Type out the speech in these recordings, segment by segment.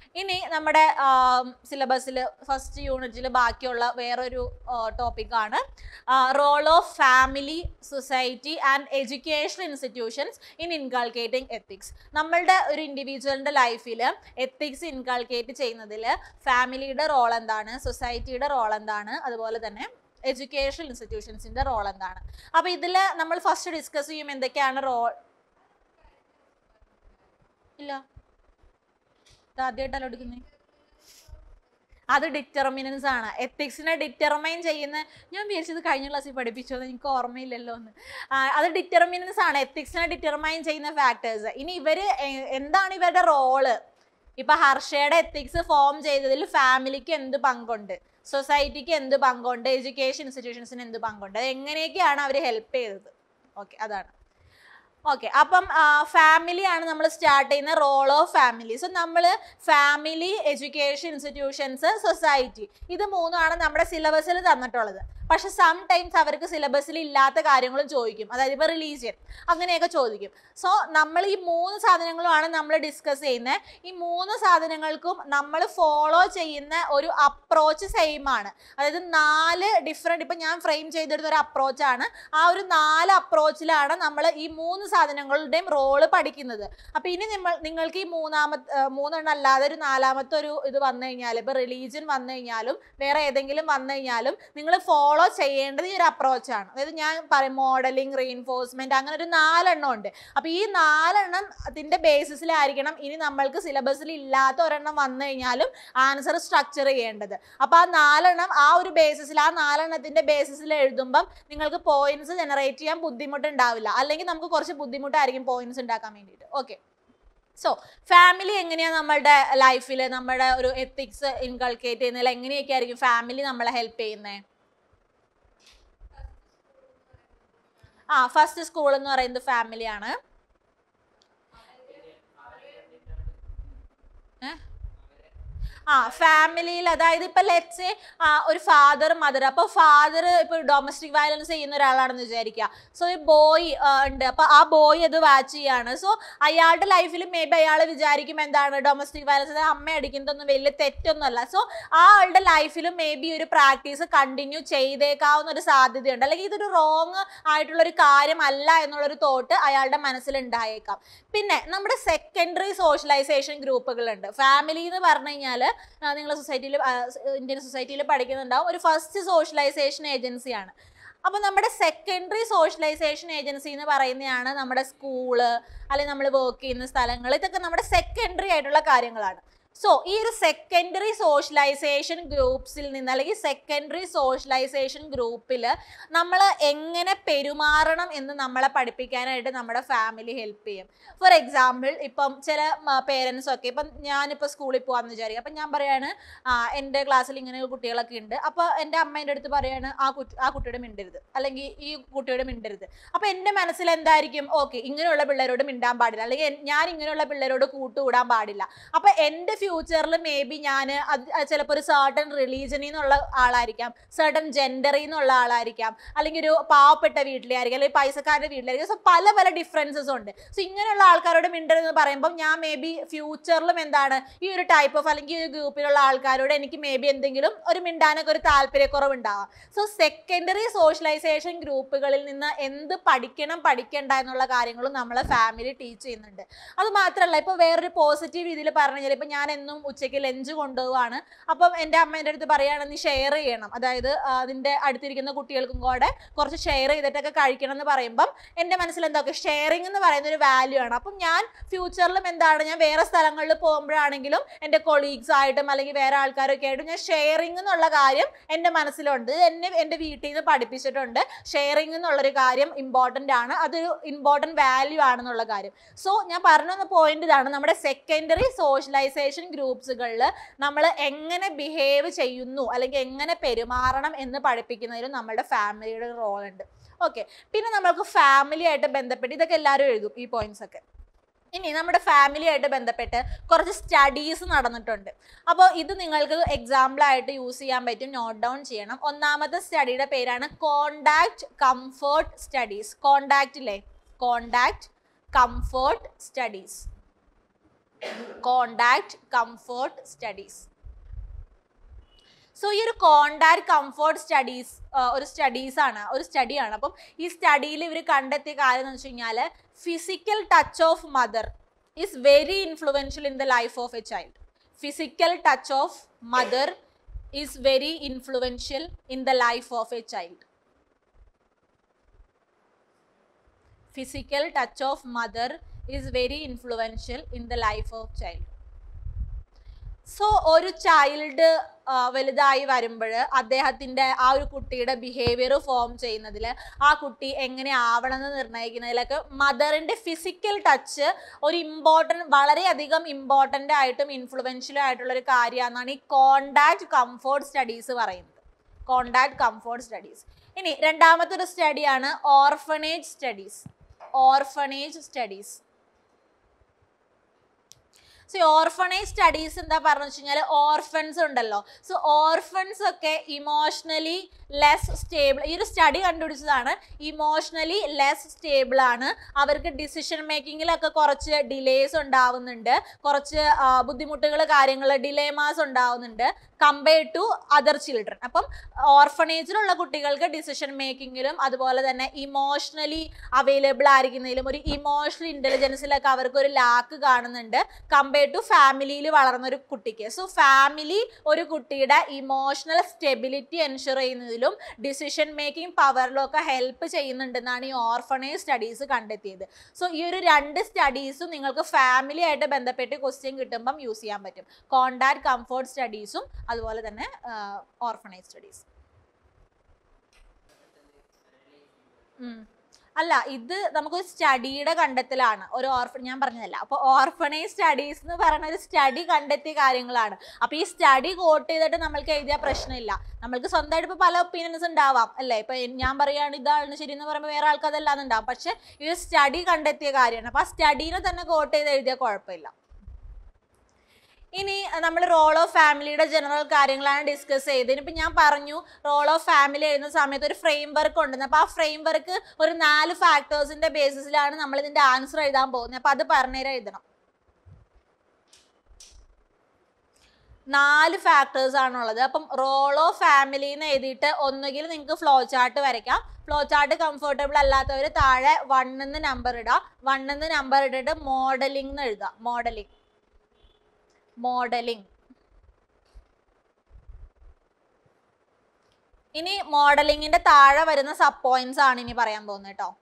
ഇനി നമ്മുടെ സിലബസിൽ ഫസ്റ്റ് യൂണിറ്റിൽ ബാക്കിയുള്ള വേറൊരു ടോപ്പിക്കാണ് role of family society and education institutions in inculcating ethics നമ്മളുടെ ഒരു ഇൻഡിവിജ്വലിൻ്റെ ലൈഫിൽ എത്തിക്സ് ഇൻകൾക്കേറ്റ് ചെയ്യുന്നതിൽ ഫാമിലിയുടെ റോൾ എന്താണ് സൊസൈറ്റിയുടെ റോൾ എന്താണ് അതുപോലെ തന്നെ എഡ്യൂക്കേഷൻ ഇൻസ്റ്റിറ്റ്യൂഷൻസിൻ്റെ റോൾ എന്താണ് അപ്പോൾ ഇതിൽ നമ്മൾ ഫസ്റ്റ് ഡിസ്കസ് ചെയ്യും എന്തൊക്കെയാണ് റോൾ ഇല്ല ഇത് ആദ്യമായിട്ടല്ലോ എടുക്കുന്നത് അത് ഡിറ്റർമിനൻസ് ആണ് എത്തിക്സിനെ ഡിറ്റർമൈൻ ചെയ്യുന്ന ഞാൻ വിചാരിച്ചത് കഴിഞ്ഞ ക്ലാസ്സിൽ പഠിപ്പിച്ചോ എന്ന് എനിക്ക് ഓർമ്മയില്ലല്ലോ എന്ന് ആ, അത് ഡിറ്റർമിനൻസ് ആണ് എത്തിക്സിനെ ഡിറ്റർമൈൻ ചെയ്യുന്ന ഫാക്ടേഴ്സ് ഇനി ഇവര് എ- എന്താണ് ഇവരുടെ റോള് ഇപ്പൊ ഹർഷയുടെ എത്തിക്സ് ഫോം ചെയ്തതിൽ ഫാമിലിക്ക് എന്ത് പങ്കുണ്ട് സൊസൈറ്റിക്ക് എന്ത് പങ്കുണ്ട് എഡ്യൂക്കേഷൻ ഇൻസ്റ്റിറ്റ്യൂഷൻസിന് എന്ത് പങ്കുണ്ട് അത് എങ്ങനെയൊക്കെയാണ് അവർ ഹെൽപ്പ് ചെയ്തത് ഓക്കെ അതാണ് ഓക്കെ അപ്പം ഫാമിലിയാണ് നമ്മൾ സ്റ്റാർട്ട് ചെയ്യുന്ന റോൾ ഓഫ് ഫാമിലി സോ നമ്മൾ ഫാമിലി എഡ്യൂക്കേഷൻ ഇൻസ്റ്റിറ്റ്യൂഷൻസ് സൊസൈറ്റി ഇത് മൂന്നാണ് നമ്മുടെ സിലബസിൽ തന്നിട്ടുള്ളത് പക്ഷെ സം ടൈംസ് അവർക്ക് സിലബസിൽ ഇല്ലാത്ത കാര്യങ്ങളും ചോദിക്കും അതായത് ഇപ്പോൾ റിലീജിയൻ അങ്ങനെയൊക്കെ ചോദിക്കും സോ നമ്മൾ ഈ മൂന്ന് സാധനങ്ങളുമാണ് നമ്മൾ ഡിസ്കസ് ചെയ്യുന്നത് ഈ മൂന്ന് സാധനങ്ങൾക്കും നമ്മൾ ഫോളോ ചെയ്യുന്ന ഒരു അപ്രോച്ച് സെയിം ആണ് അതായത് നാല് ഡിഫറെൻറ്റ് ഇപ്പം ഞാൻ ഫ്രെയിം ചെയ്തെടുത്ത ഒരു അപ്രോച്ചാണ് ആ ഒരു നാല് അപ്രോച്ചിലാണ് നമ്മൾ ഈ മൂന്ന് സാധനങ്ങളുടെയും റോള് പഠിക്കുന്നത് അപ്പോൾ ഇനി നിങ്ങൾ നിങ്ങൾക്ക് ഈ മൂന്നാമത്തെ ആ, മൂന്നെണ്ണം അല്ലാതെ ഒരു നാലാമത്തെ ഒരു ഇത് വന്നു കഴിഞ്ഞാൽ ഇപ്പോൾ റിലീജിയൻ വന്നു കഴിഞ്ഞാലും വേറെ ഏതെങ്കിലും വന്നു കഴിഞ്ഞാലും നിങ്ങൾ ഫോളോ ചെയ്യേണ്ടത് ഈ ഒരു അപ്രോച്ചാണ് അതായത് ഞാൻ പറയും മോഡലിംഗ് റീഇൻഫോഴ്സ്മെന്റ് അങ്ങനെ ഒരു നാലെണ്ണം ഉണ്ട് അപ്പോൾ ഈ നാലെണ്ണം അതിൻ്റെ ബേസിസിലായിരിക്കണം ഇനി നമ്മൾക്ക് സിലബസിൽ ഇല്ലാത്ത ഒരെണ്ണം വന്നു കഴിഞ്ഞാലും ആൻസർ സ്ട്രക്ചർ ചെയ്യേണ്ടത് അപ്പോൾ ആ നാലെണ്ണം ആ ഒരു ബേസിസിൽ ആ നാലെണ്ണത്തിന്റെ ബേസിസിൽ എഴുതുമ്പം നിങ്ങൾക്ക് പോയിന്റ്സ് ജനറേറ്റ് ചെയ്യാൻ ബുദ്ധിമുട്ടുണ്ടാവില്ല അല്ലെങ്കിൽ നമുക്ക് കുറച്ച് ബുദ്ധിമുട്ടായിരിക്കും പോയിന്റ്സ് ഉണ്ടാക്കാൻ വേണ്ടിയിട്ട് ഓക്കെ സോ ഫാമിലി എങ്ങനെയാണ് നമ്മളുടെ ലൈഫിൽ നമ്മുടെ ഒരു എത്തിക്സ് ഇൻകൾക്കേറ്റ് ചെയ്യുന്നതിൽ എങ്ങനെയൊക്കെ ആയിരിക്കും ഫാമിലി നമ്മളെ ഹെൽപ്പ് ചെയ്യുന്നത് ആ ഫസ്റ്റ് സ്കൂൾ എന്ന് പറയുന്നത് ഫാമിലിയാണ് ആ ഫാമിലിയിൽ അതായത് ഇപ്പൊ ലെറ്റ്സ് ഒരു ഫാദർ മദർ അപ്പൊ ഫാദർ ഇപ്പൊ ഡൊമസ്റ്റിക് വയലൻസ് ചെയ്യുന്ന ഒരാളാണെന്ന് വിചാരിക്കുക സോ ഈ ബോയ് ഉണ്ട് അപ്പൊ ആ ബോയ് അത് വാച്ച് ചെയ്യാണ് സോ അയാളുടെ ലൈഫിൽ മേ ബി അയാൾ വിചാരിക്കും എന്താണ് ഡൊമസ്റ്റിക് വയലൻസ് അതായത് അമ്മ അടിക്കുന്നതൊന്നും വലിയ തെറ്റൊന്നുമല്ല സോ ആ ആളുടെ ലൈഫിലും മേ ബി ഒരു പ്രാക്ടീസ് കണ്ടിന്യൂ ചെയ്തേക്കാവുന്ന ഒരു സാധ്യതയുണ്ട് അല്ലെങ്കിൽ ഇതൊരു റോങ് ആയിട്ടുള്ള ഒരു കാര്യമല്ല എന്നുള്ളൊരു തോട്ട് അയാളുടെ മനസ്സിൽ ഉണ്ടായേക്കാം പിന്നെ നമ്മുടെ സെക്കൻഡറി സോഷ്യലൈസേഷൻ ഗ്രൂപ്പുകളുണ്ട് ഫാമിലി എന്ന് പറഞ്ഞു കഴിഞ്ഞാൽ നിങ്ങൾ സൊസൈറ്റിയിൽ ഇന്ത്യൻ സൊസൈറ്റിയിൽ പഠിക്കുന്നുണ്ടാവും ഒരു ഫസ്റ്റ് സോഷ്യലൈസേഷൻ ഏജൻസിയാണ് അപ്പോൾ നമ്മുടെ സെക്കൻഡറി സോഷ്യലൈസേഷൻ ഏജൻസി എന്ന് പറയുന്നതാണ് നമ്മുടെ സ്കൂള് അല്ലെങ്കിൽ നമ്മൾ വർക്ക് ചെയ്യുന്ന സ്ഥലങ്ങൾ ഇതൊക്കെ നമ്മുടെ സെക്കൻഡറി ആയിട്ടുള്ള കാര്യങ്ങളാണ് സോ ഈ ഒരു സെക്കൻഡറി സോഷ്യലൈസേഷൻ ഗ്രൂപ്പ്സിൽ നിന്ന് അല്ലെങ്കിൽ സെക്കൻഡറി സോഷ്യലൈസേഷൻ ഗ്രൂപ്പിൽ നമ്മൾ എങ്ങനെ പെരുമാറണം എന്ന് നമ്മളെ പഠിപ്പിക്കാനായിട്ട് നമ്മുടെ ഫാമിലി ഹെൽപ്പ് ചെയ്യും ഫോർ എക്സാമ്പിൾ ഇപ്പം ചില പേരൻസ് ഒക്കെ ഇപ്പം ഞാനിപ്പോൾ സ്കൂളിൽ പോകാമെന്ന് വിചാരിക്കും അപ്പം ഞാൻ പറയാണ് ആ, എൻ്റെ ക്ലാസ്സിൽ ഇങ്ങനെ കുട്ടികളൊക്കെ ഉണ്ട് അപ്പോൾ എൻ്റെ അമ്മ എൻ്റെ അടുത്ത് പറയാണ് ആ കുട്ടി ആ കുട്ടിയോട് മിണ്ടരുത് അല്ലെങ്കിൽ ഈ കുട്ടിയോട് മിണ്ടരുത് അപ്പോൾ എൻ്റെ മനസ്സിൽ എന്തായിരിക്കും ഓക്കെ ഇങ്ങനെയുള്ള പിള്ളേരോട് മിണ്ടാൻ പാടില്ല അല്ലെങ്കിൽ എൻ- ഞാൻ ഇങ്ങനെയുള്ള പിള്ളേരോട് കൂട്ടുകൂടാൻ പാടില്ല അപ്പോൾ എൻ്റെ ഫ്യൂച്ചറിൽ മേ ബി ഞാൻ അത് ചിലപ്പോൾ ഒരു സർട്ടൺ റിലീജനിൽ നിന്നുള്ള ആളായിരിക്കാം സർട്ടൺ ജെൻഡറിൽ നിന്നുള്ള ആളായിരിക്കാം അല്ലെങ്കിൽ ഒരു പാവപ്പെട്ട വീട്ടിലെ ആയിരിക്കും അല്ലെങ്കിൽ പൈസക്കാരുടെ വീട്ടിലായിരിക്കും സോ പല പല ഡിഫറൻസസ് ഉണ്ട് സോ ഇങ്ങനെയുള്ള ആൾക്കാരോട് മിണ്ടരുതെന്ന് പറയുമ്പോൾ ഞാൻ മേ ബി ഫ്യൂച്ചറിലും എന്താണ് ഈ ഒരു ടൈപ്പ് ഓഫ് അല്ലെങ്കിൽ ഈ ഒരു ഗ്രൂപ്പിലുള്ള ആൾക്കാരോട് എനിക്ക് മേ ബി എന്തെങ്കിലും ഒരു മിണ്ടാനൊക്കെ ഒരു താല്പര്യക്കുറവ് ഉണ്ടാവാം സോ സെക്കൻഡറി സോഷ്യലൈസേഷൻ ഗ്രൂപ്പുകളിൽ നിന്ന് എന്ത് പഠിക്കണം പഠിക്കണ്ട എന്നുള്ള കാര്യങ്ങളും നമ്മളെ ഫാമിലി ടീച്ച് ചെയ്യുന്നുണ്ട് അത് മാത്രമല്ല ഇപ്പോൾ വേറൊരു പോസിറ്റീവ് രീതിയിൽ പറഞ്ഞു കഴിഞ്ഞാൽ ഇപ്പം ഞാൻ എന്നും ഉച്ചയ്ക്ക് ലഞ്ച് കൊണ്ടുപോവാണ് അപ്പം എൻ്റെ അമ്മ എൻ്റെ അടുത്ത് പറയുകയാണ് നീ ഷെയർ ചെയ്യണം അതായത് ആ, അതിൻ്റെ അടുത്തിരിക്കുന്ന കുട്ടികൾക്കും കൂടെ കുറച്ച് ഷെയർ ചെയ്തിട്ടൊക്കെ കഴിക്കണം എന്ന് പറയുമ്പം എൻ്റെ മനസ്സിൽ എന്തൊക്കെ ഷെയറിംഗ് എന്ന് പറയുന്ന ഒരു വാല്യൂ ആണ് അപ്പം ഞാൻ ഫ്യൂച്ചറിലും എന്താണ് ഞാൻ വേറെ സ്ഥലങ്ങളിൽ പോകുമ്പോഴാണെങ്കിലും എൻ്റെ കൊളീഗ്സ് ആയിട്ടും അല്ലെങ്കിൽ വേറെ ആൾക്കാരൊക്കെ ആയിട്ടും ഞാൻ ഷെയറിംഗ് എന്നുള്ള കാര്യം എൻ്റെ മനസ്സിലുണ്ട് ഇത് എന്നെ എൻ്റെ വീട്ടിൽ നിന്ന് പഠിപ്പിച്ചിട്ടുണ്ട് ഷെയറിംഗ് എന്നുള്ളൊരു കാര്യം ഇമ്പോർട്ടൻ്റ് ആണ് അതൊരു ഇമ്പോർട്ടൻ്റ് വാല്യൂ ആണെന്നുള്ള കാര്യം സോ ഞാൻ പറഞ്ഞു വന്ന പോയിന്റ് ഇതാണ് നമ്മുടെ സെക്കൻഡറി സോഷ്യലൈസേഷൻ ഗ്രൂപ്പ്സുകളിൽ നമ്മൾ എങ്ങനെ ബിഹേവ് ചെയ്യുന്നു അല്ലെങ്കിൽ എങ്ങനെ പെരുമാറണം എന്ന് പഠിപ്പിക്കുന്നതിലും നമ്മുടെ ഫാമിലിയുടെ റോൾ ഉണ്ട് ഓക്കെ പിന്നെ നമ്മൾക്ക് ഫാമിലി ആയിട്ട് ബന്ധപ്പെട്ട് ഇതൊക്കെ എല്ലാവരും എഴുതും ഈ പോയിന്റ്സ് ഒക്കെ ഇനി നമ്മുടെ ഫാമിലി ആയിട്ട് ബന്ധപ്പെട്ട് കുറച്ച് സ്റ്റഡീസ് നടന്നിട്ടുണ്ട് അപ്പോൾ ഇത് നിങ്ങൾക്ക് എക്സാമ്പിൾ ആയിട്ട് യൂസ് ചെയ്യാൻ പറ്റും നോട്ട് ഡൗൺ ചെയ്യണം ഒന്നാമത്തെ സ്റ്റഡിയുടെ പേരാണ് കോണ്ടാക്ട് കംഫർട്ട് സ്റ്റഡീസ് കോണ്ടാക്റ്റിലെ contact comfort studies contact comfort studies so ഈ ഒരു കോണ്ടാക്ട് കംഫർട്ട് സ്റ്റഡീസ് ഒരു സ്റ്റഡീസ് ആണ് ഒരു സ്റ്റഡിയാണ് അപ്പം ഈ സ്റ്റഡിയിൽ ഇവർ കണ്ടെത്തിയ കാര്യം എന്ന് വെച്ച് കഴിഞ്ഞാൽ physical touch of mother is very influential in the life of a child physical touch of mother is very influential in the life of a child physical touch of mother is very influential in the life of child so ഒരു child വലുതായി വരുമ്പോൾ അദ്ദേഹത്തിൻ്റെ ആ ഒരു കുട്ടിയുടെ behaviour form ചെയ്യുന്നതിൽ ആ കുട്ടി എങ്ങനെ ആവണമെന്ന് നിർണ്ണയിക്കുന്നതിലൊക്കെ മദറിൻ്റെ ഫിസിക്കൽ ടച്ച് ഒരു ഇമ്പോർട്ടൻ്റ് വളരെയധികം ഇമ്പോർട്ടൻ്റ് ആയിട്ടും ഇൻഫ്ലുവൻഷ്യലും ആയിട്ടുള്ള ഒരു കാര്യമാണെന്നാണ് ഈ കോണ്ടാക്ട് കംഫോർട്ട് സ്റ്റഡീസ് പറയുന്നത് കോണ്ടാക്ട് കംഫോർട്ട് സ്റ്റഡീസ് ഇനി രണ്ടാമത്തെ ഒരു സ്റ്റഡിയാണ് orphanage studies orphanage studies so orphanage studies എന്താ പറഞ്ഞു വെച്ച് കഴിഞ്ഞാൽ ഓർഫൻസ് ഉണ്ടല്ലോ സോ ഓർഫൻസ് ഒക്കെ ഇമോഷണലി ലെസ് സ്റ്റേബിൾ ഈ ഒരു സ്റ്റഡി കണ്ടുപിടിച്ചതാണ് ഇമോഷണലി ലെസ് സ്റ്റേബിൾ ആണ് അവർക്ക് ഡിസിഷൻ മേക്കിങ്ങിലൊക്കെ കുറച്ച് ഡിലേസ് ഉണ്ടാവുന്നുണ്ട് കുറച്ച് ബുദ്ധിമുട്ടുകൾ കാര്യങ്ങൾ ഡിലേമാസ് ഉണ്ടാവുന്നുണ്ട് കമ്പയർ ടു അതർ ചിൽഡ്രൻ അപ്പം ഓർഫണേജിലുള്ള കുട്ടികൾക്ക് ഡിസിഷൻ മേക്കിങ്ങിലും അതുപോലെ തന്നെ ഇമോഷണലി അവൈലബിൾ ആയിരിക്കുന്നതിലും ഒരു ഇമോഷണൽ ഇൻ്റലിജൻസിലൊക്കെ അവർക്ക് ഒരു ലാക്ക് കാണുന്നുണ്ട് കമ്പയർ ടു ഫാമിലിയിൽ വളർന്ന ഒരു കുട്ടിക്ക് സോ ഫാമിലി ഒരു കുട്ടിയുടെ ഇമോഷണൽ സ്റ്റെബിലിറ്റി എൻഷുർ ചെയ്യുന്നതിലും ഡിസിഷൻ മേക്കിംഗ് പവറിലും ഒക്കെ ഹെൽപ്പ് ചെയ്യുന്നുണ്ടെന്നാണ് ഈ ഓർഫണേജ് സ്റ്റഡീസ് കണ്ടെത്തിയത് സോ ഈ ഒരു രണ്ട് സ്റ്റഡീസും നിങ്ങൾക്ക് ഫാമിലി ആയിട്ട് ബന്ധപ്പെട്ട് ക്വസ്റ്റ്യൻ കിട്ടുമ്പം യൂസ് ചെയ്യാൻ പറ്റും കോണ്ടാക്ട് കംഫോർട്ട് സ്റ്റഡീസും അതുപോലെ തന്നെ ഓർഫണേജ് സ്റ്റഡീസ് അല്ല ഇത് നമുക്ക് സ്റ്റഡിയുടെ കണ്ടെത്തലാണ് ഒരു ഓർഫ ഞാൻ പറഞ്ഞതല്ല അപ്പോൾ ഓർഫണേജ് സ്റ്റഡീസ് എന്ന് പറയുന്ന ഒരു സ്റ്റഡി കണ്ടെത്തിയ കാര്യങ്ങളാണ് അപ്പോൾ ഈ സ്റ്റഡി കോട്ട് ചെയ്തിട്ട് നമ്മൾക്ക് എഴുതിയ പ്രശ്നമില്ല നമ്മൾക്ക് സ്വന്തമായിട്ട് ഇപ്പോൾ പല ഒപ്പീനിയൻസ് ഉണ്ടാവാം അല്ലേ ഇപ്പോൾ ഞാൻ പറയുകയാണ് ഇതാണ് ശരി എന്ന് പറയുമ്പോൾ വേറെ ആൾക്ക് അതല്ലാന്ന് ഉണ്ടാവും പക്ഷേ ഈ സ്റ്റഡി കണ്ടെത്തിയ കാര്യമാണ് അപ്പോൾ ആ സ്റ്റഡീനെ തന്നെ കോട്ട് ചെയ്ത് എഴുതിയാൽ കുഴപ്പമില്ല ഇനി നമ്മൾ റോൾ ഓഫ് ഫാമിലിയുടെ ജനറൽ കാര്യങ്ങളാണ് ഡിസ്കസ് ചെയ്തത് ഇനിയിപ്പോൾ ഞാൻ പറഞ്ഞു റോൾ ഓഫ് ഫാമിലി എഴുതുന്ന സമയത്ത് ഒരു ഫ്രെയിം വർക്ക് ഉണ്ടെന്ന് അപ്പോൾ ആ ഫ്രെയിം വർക്ക് ഒരു നാല് ഫാക്ടേഴ്സിന്റെ ബേസിസിലാണ് നമ്മൾ ഇതിന്റെ ആൻസർ എഴുതാൻ പോകുന്നത് അപ്പോൾ അത് പറഞ്ഞുതരാൻ എഴുതണം നാല് ഫാക്ടേഴ്സ് ആണുള്ളത് അപ്പം റോൾ ഓഫ് ഫാമിലി എന്ന് എഴുതിയിട്ട് ഒന്നുകിൽ നിങ്ങൾക്ക് ഫ്ലോ ചാർട്ട് വരയ്ക്കാം ഫ്ലോ ചാർട്ട് കംഫർട്ടബിൾ അല്ലാത്തവർ താഴെ വണ്ണെന്ന് നമ്പർ ഇടാം വണ്ണെന്ന് നമ്പർ ഇട്ടിട്ട് മോഡലിംഗ് എന്ന് എഴുതാം മോഡലിംഗ് മോഡലിംഗ് ഇനി മോഡലിംഗിന്റെ താഴെ വരുന്ന സബ് പോയിന്റ്സ് ആണ് ഇനി പറയാൻ പോകുന്നത് കേട്ടോ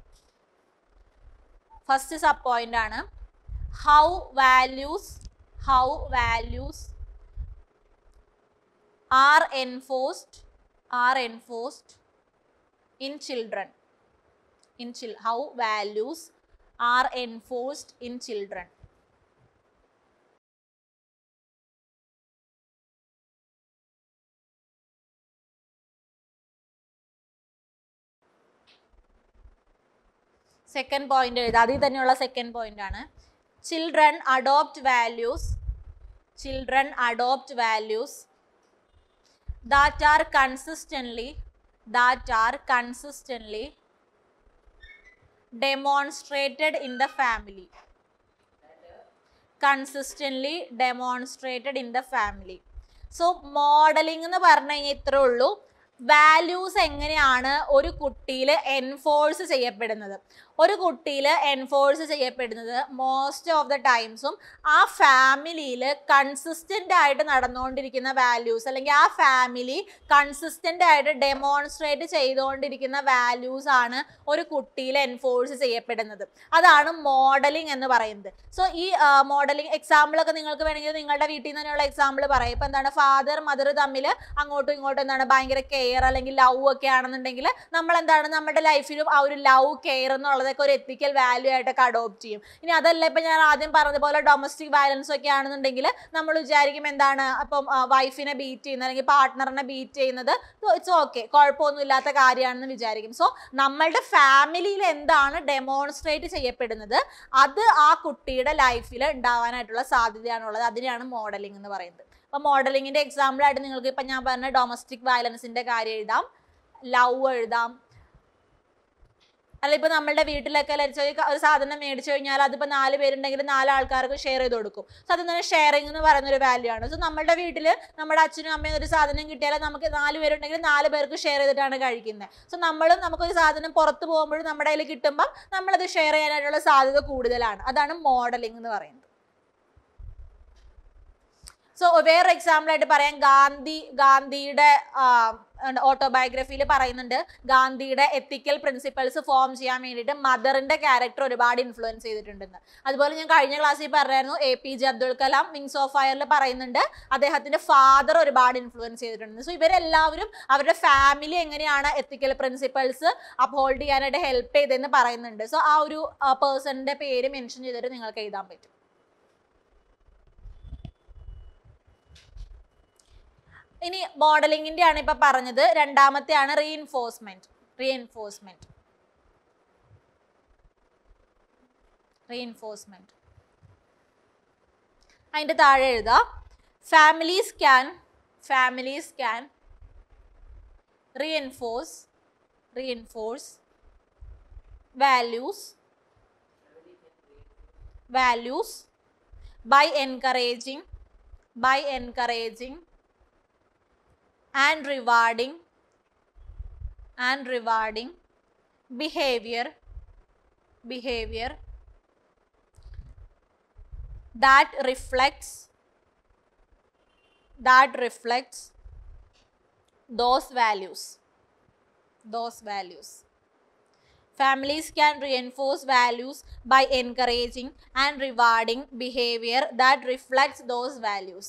ഫസ്റ്റ് സബ് പോയിന്റ് ആണ് how values how values are enforced are enforced in children in chill how values are enforced in children second point എഴുതുക അതിൽ തന്നെയുള്ള സെക്കൻഡ് പോയിന്റ് ആണ് children adopt values children adopt values that are consistently that are consistently demonstrated in the family consistently demonstrated in the family so modelling എന്ന് പറഞ്ഞു കഴിഞ്ഞാൽ ഇത്രേ ഉള്ളൂ values എങ്ങനെയാണ് ഒരു കുട്ടിയിൽ എൻഫോഴ്സ് ചെയ്യപ്പെടുന്നത് ഒരു കുട്ടിയിൽ എൻഫോഴ്സ് ചെയ്യപ്പെടുന്നത് മോസ്റ്റ് ഓഫ് ദ ടൈംസും ആ ഫാമിലിയിൽ കൺസിസ്റ്റൻ്റ് ആയിട്ട് നടന്നുകൊണ്ടിരിക്കുന്ന വാല്യൂസ് അല്ലെങ്കിൽ ആ ഫാമിലി കൺസിസ്റ്റൻ്റ് ആയിട്ട് ഡെമോൺസ്ട്രേറ്റ് ചെയ്തുകൊണ്ടിരിക്കുന്ന വാല്യൂസ് ആണ് ഒരു കുട്ടിയിൽ എൻഫോഴ്സ് ചെയ്യപ്പെടുന്നത് അതാണ് മോഡലിംഗ് എന്ന് പറയുന്നത് സോ ഈ മോഡലിംഗ് എക്സാമ്പിളൊക്കെ നിങ്ങൾക്ക് വേണമെങ്കിൽ നിങ്ങളുടെ വീട്ടിൽ നിന്ന് തന്നെയുള്ള എക്സാമ്പിൾ പറയാം ഇപ്പം എന്താണ് ഫാദർ മദർ തമ്മിൽ അങ്ങോട്ടും ഇങ്ങോട്ടും എന്താണ് ഭയങ്കര കെയർ അല്ലെങ്കിൽ ലവ് ഒക്കെ ആണെന്നുണ്ടെങ്കിൽ നമ്മൾ എന്താണ് നമ്മുടെ ലൈഫിലും ആ ഒരു ലവ് കെയർ എന്നുള്ളതൊക്കെ ഒരു എത്തിക്കൽ വാല്യൂ ആയിട്ടൊക്കെ അഡോപ്റ്റ് ചെയ്യും ഇനി അതല്ല ഇപ്പം ഞാൻ ആദ്യം പറഞ്ഞതുപോലെ ഡൊമസ്റ്റിക് വയലൻസ് ഒക്കെ ആണെന്നുണ്ടെങ്കിൽ നമ്മൾ വിചാരിക്കും എന്താണ് അപ്പം വൈഫിനെ ബീറ്റ് ചെയ്യുന്നത് അല്ലെങ്കിൽ പാർട്ട്ണറിനെ ബീറ്റ് ചെയ്യുന്നത് ഇറ്റ്സ് ഓക്കെ കുഴപ്പമൊന്നുമില്ലാത്ത കാര്യമാണെന്ന് വിചാരിക്കും സോ നമ്മളുടെ ഫാമിലിയിൽ എന്താണ് ഡെമോൺസ്ട്രേറ്റ് ചെയ്യപ്പെടുന്നത് അത് ആ കുട്ടിയുടെ ലൈഫിൽ ഉണ്ടാവാനായിട്ടുള്ള സാധ്യതയാണുള്ളത് അതിനെയാണ് മോഡലിംഗ് എന്ന് പറയുന്നത് അപ്പോൾ മോഡലിങ്ങിൻ്റെ എക്സാമ്പിളായിട്ട് നിങ്ങൾക്ക് ഇപ്പം ഞാൻ പറഞ്ഞ ഡൊമസ്റ്റിക് വയലൻസിൻ്റെ കാര്യം എഴുതാം ലവ് എഴുതാം അല്ല ഇപ്പൊ നമ്മുടെ വീട്ടിലൊക്കെ ലരിച്ച ഒരു സാധനം മേടിച്ചു കഴിഞ്ഞാൽ അതിപ്പോ നാല് പേരുണ്ടെങ്കിൽ നാല് ആൾക്കാർക്ക് ഷെയർ ചെയ്ത് കൊടുക്കും സോ അത് തന്നെ ഷെയറിംഗ് എന്ന് പറയുന്ന ഒരു വാല്യൂ ആണ് സോ നമ്മുടെ വീട്ടിൽ നമ്മുടെ അച്ഛനും അമ്മയും ഒരു സാധനം കിട്ടിയാൽ നമുക്ക് നാല് പേരുണ്ടെങ്കിൽ നാല് പേർക്ക് ഷെയർ ചെയ്തിട്ടാണ് കഴിക്കുന്നത് സോ നമ്മളും നമുക്കൊരു സാധനം പുറത്ത് പോകുമ്പോഴും നമ്മുടെ കയ്യിൽ കിട്ടുമ്പോൾ നമ്മളത് ഷെയർ ചെയ്യാനായിട്ടുള്ള സാധ്യത കൂടുതലാണ് അതാണ് മോഡലിംഗ് എന്ന് പറയുന്നത് സോ വേറെ എക്സാമ്പിൾ ആയിട്ട് പറയാം ഗാന്ധി ഗാന്ധിയുടെ ഓട്ടോബയോഗ്രഫിയിൽ പറയുന്നുണ്ട് ഗാന്ധിയുടെ എത്തിക്കൽ പ്രിൻസിപ്പൾസ് ഫോം ചെയ്യാൻ വേണ്ടിയിട്ട് മദറിന്റെ ക്യാരക്ടർ ഒരുപാട് ഇൻഫ്ലുവൻസ് ചെയ്തിട്ടുണ്ടെന്ന് അതുപോലെ ഞാൻ കഴിഞ്ഞ ക്ലാസ്സിൽ പറഞ്ഞായിരുന്നു A P J Abdul Kalam wings of ഫയറിൽ പറയുന്നുണ്ട് അദ്ദേഹത്തിന്റെ ഫാദർ ഒരുപാട് ഇൻഫ്ലുവൻസ് ചെയ്തിട്ടുണ്ട് സോ ഇവരെല്ലാവരും അവരുടെ ഫാമിലി എങ്ങനെയാണ് എത്തിക്കൽ പ്രിൻസിപ്പൾസ് അപ്ഹോൾഡ് ചെയ്യാനായിട്ട് ഹെൽപ്പ് ചെയ്തതെന്ന് പറയുന്നുണ്ട് സോ ആ ഒരു പേഴ്സണിന്റെ പേര് മെൻഷൻ ചെയ്തിട്ട് നിങ്ങൾക്ക് എഴുതാൻ പറ്റും ഇനി മോഡലിംഗിന്റെ ആണ് ഇപ്പൊ പറഞ്ഞത് രണ്ടാമത്തെ ആണ് റീഇൻഫോഴ്സ്മെന്റ് റീഇൻഫോഴ്സ്മെന്റ് റീഇൻഫോഴ്സ്മെന്റ് അതിന്റെ താഴെ എഴുതാം families can families can reinforce reinforce values values by encouraging by encouraging and rewarding and rewarding behavior behavior that reflects that reflects those values those values families can reinforce values by encouraging and rewarding behavior that reflects those values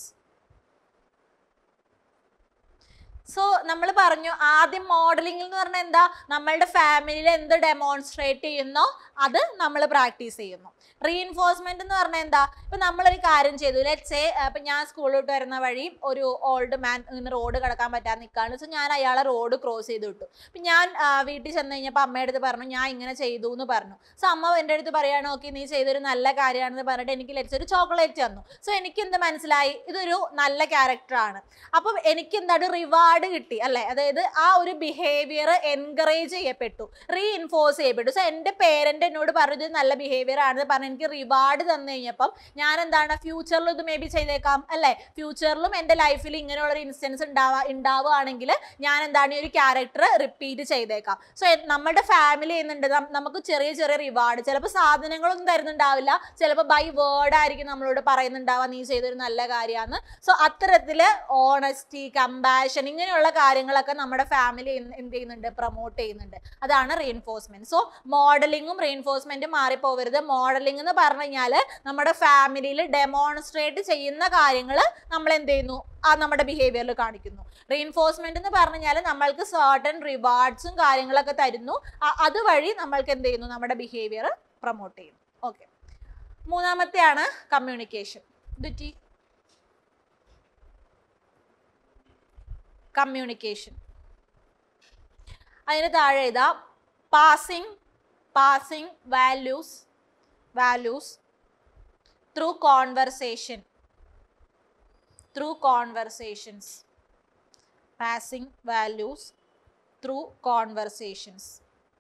so നമ്മൾ പറഞ്ഞു ആദ്യം modelling എന്ന് പറഞ്ഞാൽ എന്താ നമ്മളുടെ ഫാമിലിയിൽ എന്ത് demonstrate ചെയ്യുന്നോ അത് നമ്മൾ പ്രാക്ടീസ് ചെയ്യുന്നു റീഇൻഫോഴ്സ്മെന്റ് എന്ന് പറഞ്ഞാൽ എന്താ ഇപ്പൊ നമ്മളൊരു കാര്യം ചെയ്തു ലെറ്റ് സേ ഇപ്പൊ ഞാൻ സ്കൂളിലോട്ട് വരുന്ന വഴി ഒരു ഓൾഡ് മാൻ ഇങ്ങനെ റോഡ് കടക്കാൻ പറ്റാതെ നിൽക്കാണ് സോ ഞാൻ അയാളെ റോഡ് ക്രോസ് ചെയ്ത് വിട്ടു അപ്പൊ ഞാൻ ആ, വീട്ടിൽ ചെന്ന് കഴിഞ്ഞപ്പോൾ അമ്മയുടെ അടുത്ത് പറഞ്ഞു ഞാൻ ഇങ്ങനെ ചെയ്തു എന്ന് പറഞ്ഞു സോ അമ്മ എൻ്റെ അടുത്ത് പറയാണ് ഓക്കെ നീ ചെയ്തൊരു നല്ല കാര്യമാണെന്ന് പറഞ്ഞിട്ട് എനിക്ക് ലെറ്റ്സ് ഒരു ചോക്ലേറ്റ് തന്നു സോ എനിക്ക് എന്ത് മനസ്സിലായി ഇതൊരു നല്ല ക്യാരക്ടറാണ് അപ്പം എനിക്ക് എന്താണ് റിവാർഡ് കിട്ടി അല്ലെ അതായത് ആ ഒരു ബിഹേവിയർ എൻകറേജ് ചെയ്യപ്പെട്ടു റീഇൻഫോഴ്സ് ചെയ്യപ്പെട്ടു സോ എൻ്റെ പേരൻ്റ് എന്നോട് പറഞ്ഞു ഇത് നല്ല ബിഹേവിയർ ആണെന്ന് പറഞ്ഞ് എനിക്ക് റിവാർഡ് തന്നു കഴിഞ്ഞപ്പം ഞാൻ എന്താണ് ഫ്യൂച്ചറിൽ ഇത് മേ ബി ചെയ്തേക്കാം അല്ലെ ഫ്യൂച്ചറിലും എൻ്റെ ലൈഫിൽ ഇങ്ങനെയുള്ള ഒരു ഇൻസ്റ്റൻസ് ഉണ്ടാവാ ഉണ്ടാവുകയാണെങ്കിൽ ഞാൻ എന്താണ് ഈ ഒരു ക്യാരക്ടർ റിപ്പീറ്റ് ചെയ്തേക്കാം സോ നമ്മുടെ ഫാമിലി ചെയ്യുന്നുണ്ട് നം- നമുക്ക് ചെറിയ ചെറിയ റിവാർഡ് ചിലപ്പോൾ സാധനങ്ങളൊന്നും തരുന്നുണ്ടാവില്ല ചിലപ്പോൾ ബൈ വേർഡ് ആയിരിക്കും നമ്മളോട് പറയുന്നുണ്ടാവുക നീ ചെയ്തൊരു നല്ല കാര്യമാണ് സോ അത്തരത്തിൽ ഓണസ്റ്റി കമ്പാഷൻ ഇങ്ങനെയുള്ള കാര്യങ്ങളൊക്കെ നമ്മുടെ ഫാമിലി എന്ത് ചെയ്യുന്നുണ്ട് പ്രൊമോട്ട് ചെയ്യുന്നുണ്ട് അതാണ് റീഎൻഫോഴ്സ്മെന്റ് സോ മോഡലിങ്ങും റീഎൻഫോഴ്സ്മെന്റും മാറിപ്പോവരുത് മോഡലിംഗ് എന്ന് പറഞ്ഞു കഴിഞ്ഞാൽ നമ്മുടെ ഫാമിലിയിൽ ഡെമോൺസ്ട്രേറ്റ് ചെയ്യുന്ന കാര്യങ്ങൾ നമ്മൾ എന്ത് ചെയ്യുന്നു ആ നമ്മുടെ ബിഹേവിയറിൽ കാണിക്കുന്നു റീഎൻഫോഴ്സ്മെന്റ് എന്ന് പറഞ്ഞു കഴിഞ്ഞാൽ നമ്മൾക്ക് സർട്ടൺ റിവാർഡ്സും കാര്യങ്ങളൊക്കെ തരുന്നു അ- അതുവഴി നമ്മൾക്ക് എന്ത് ചെയ്യുന്നു നമ്മുടെ ബിഹേവിയർ പ്രൊമോട്ട് ചെയ്യുന്നു ഓക്കെ മൂന്നാമത്തെയാണ് കമ്മ്യൂണിക്കേഷൻ ദുറ്റി കമ്മ്യൂണിക്കേഷൻ അതിന് താഴെ എഴുതാം passing passing values values through conversation through conversations passing values through conversations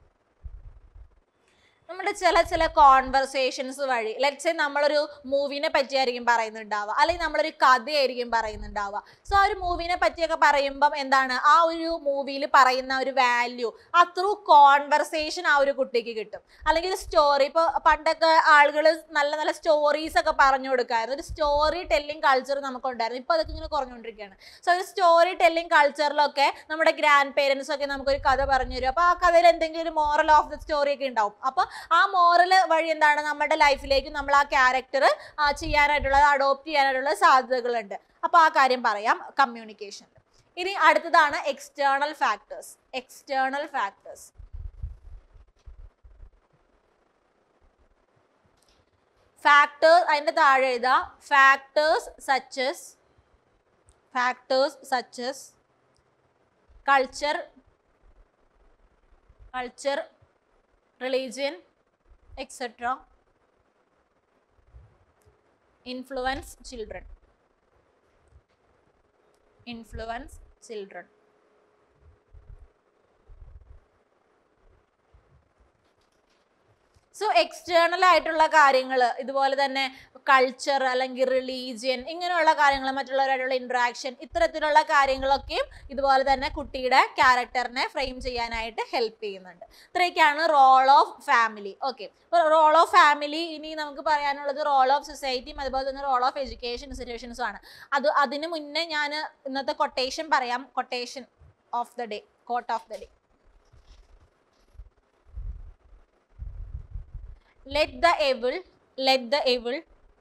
നമ്മുടെ ചില ചില കോൺവെർസേഷൻസ് വഴി ലെറ്റ്സ് നമ്മളൊരു മൂവിനെ പറ്റിയായിരിക്കും പറയുന്നുണ്ടാവുക അല്ലെങ്കിൽ നമ്മളൊരു കഥയായിരിക്കും പറയുന്നുണ്ടാവുക സോ ആ ഒരു മൂവിനെ പറ്റിയൊക്കെ പറയുമ്പം എന്താണ് ആ ഒരു മൂവിയിൽ പറയുന്ന ഒരു വാല്യൂ ആ ത്രൂ കോൺവെർസേഷൻ ആ ഒരു കുട്ടിക്ക് കിട്ടും അല്ലെങ്കിൽ ഒരു സ്റ്റോറി ഇപ്പോൾ പണ്ടൊക്കെ ആളുകൾ നല്ല നല്ല സ്റ്റോറീസ് ഒക്കെ പറഞ്ഞു കൊടുക്കായിരുന്നു ഒരു സ്റ്റോറി ടെല്ലിംഗ് കൾച്ചർ നമുക്കുണ്ടായിരുന്നു ഇപ്പോൾ അതൊക്കെ ഇങ്ങനെ കുറഞ്ഞുകൊണ്ടിരിക്കുകയാണ് സോ ഒരു സ്റ്റോറി ടെല്ലിംഗ് കൾച്ചറിലൊക്കെ നമ്മുടെ ഗ്രാൻഡ് പേരൻസ് ഒക്കെ നമുക്കൊരു കഥ പറഞ്ഞു തരും അപ്പോൾ ആ കഥയിൽ എന്തെങ്കിലും ഒരു മോറൽ ഓഫ് ദ സ്റ്റോറി ഒക്കെ ഉണ്ടാവും അപ്പോൾ ആ മോറൽ വഴി എന്താണ് നമ്മുടെ ലൈഫിലേക്ക് നമ്മൾ ആ ക്യാരക്ടർ ചെയ്യാനായിട്ടുള്ള അഡോപ്റ്റ് ചെയ്യാനായിട്ടുള്ള സാധ്യതകളുണ്ട് അപ്പോൾ ആ കാര്യം പറയാം കമ്മ്യൂണിക്കേഷൻ ഇനി അടുത്തതാണ് external factors external factors factors അതിൻ്റെ താഴെ എഴുതുക factors such as factors such as culture culture religion etc influence children influence children so external ആയിട്ടുള്ള കാര്യങ്ങൾ ഇതുപോലെ തന്നെ കൾച്ചർ അല്ലെങ്കിൽ റിലീജിയൻ ഇങ്ങനെയുള്ള കാര്യങ്ങൾ മറ്റുള്ളവരായിട്ടുള്ള ഇൻട്രാക്ഷൻ ഇത്തരത്തിലുള്ള കാര്യങ്ങളൊക്കെയും ഇതുപോലെ തന്നെ കുട്ടിയുടെ ക്യാരക്ടറിനെ ഫ്രെയിം ചെയ്യാനായിട്ട് ഹെൽപ്പ് ചെയ്യുന്നുണ്ട് ഇത്രയൊക്കെയാണ് റോൾ ഓഫ് ഫാമിലി ഓക്കെ അപ്പോൾ റോൾ ഓഫ് ഫാമിലി ഇനി നമുക്ക് പറയാനുള്ളത് റോൾ ഓഫ് സൊസൈറ്റിയും അതുപോലെ തന്നെ റോൾ ഓഫ് എഡ്യൂക്കേഷൻ ഇൻസ്റ്റിറ്റ്യൂഷൻസും ആണ് അത് അതിന് മുന്നേ ഞാൻ ഇന്നത്തെ കൊട്ടേഷൻ പറയാം quotation of the day quote of the day let the evil let the evil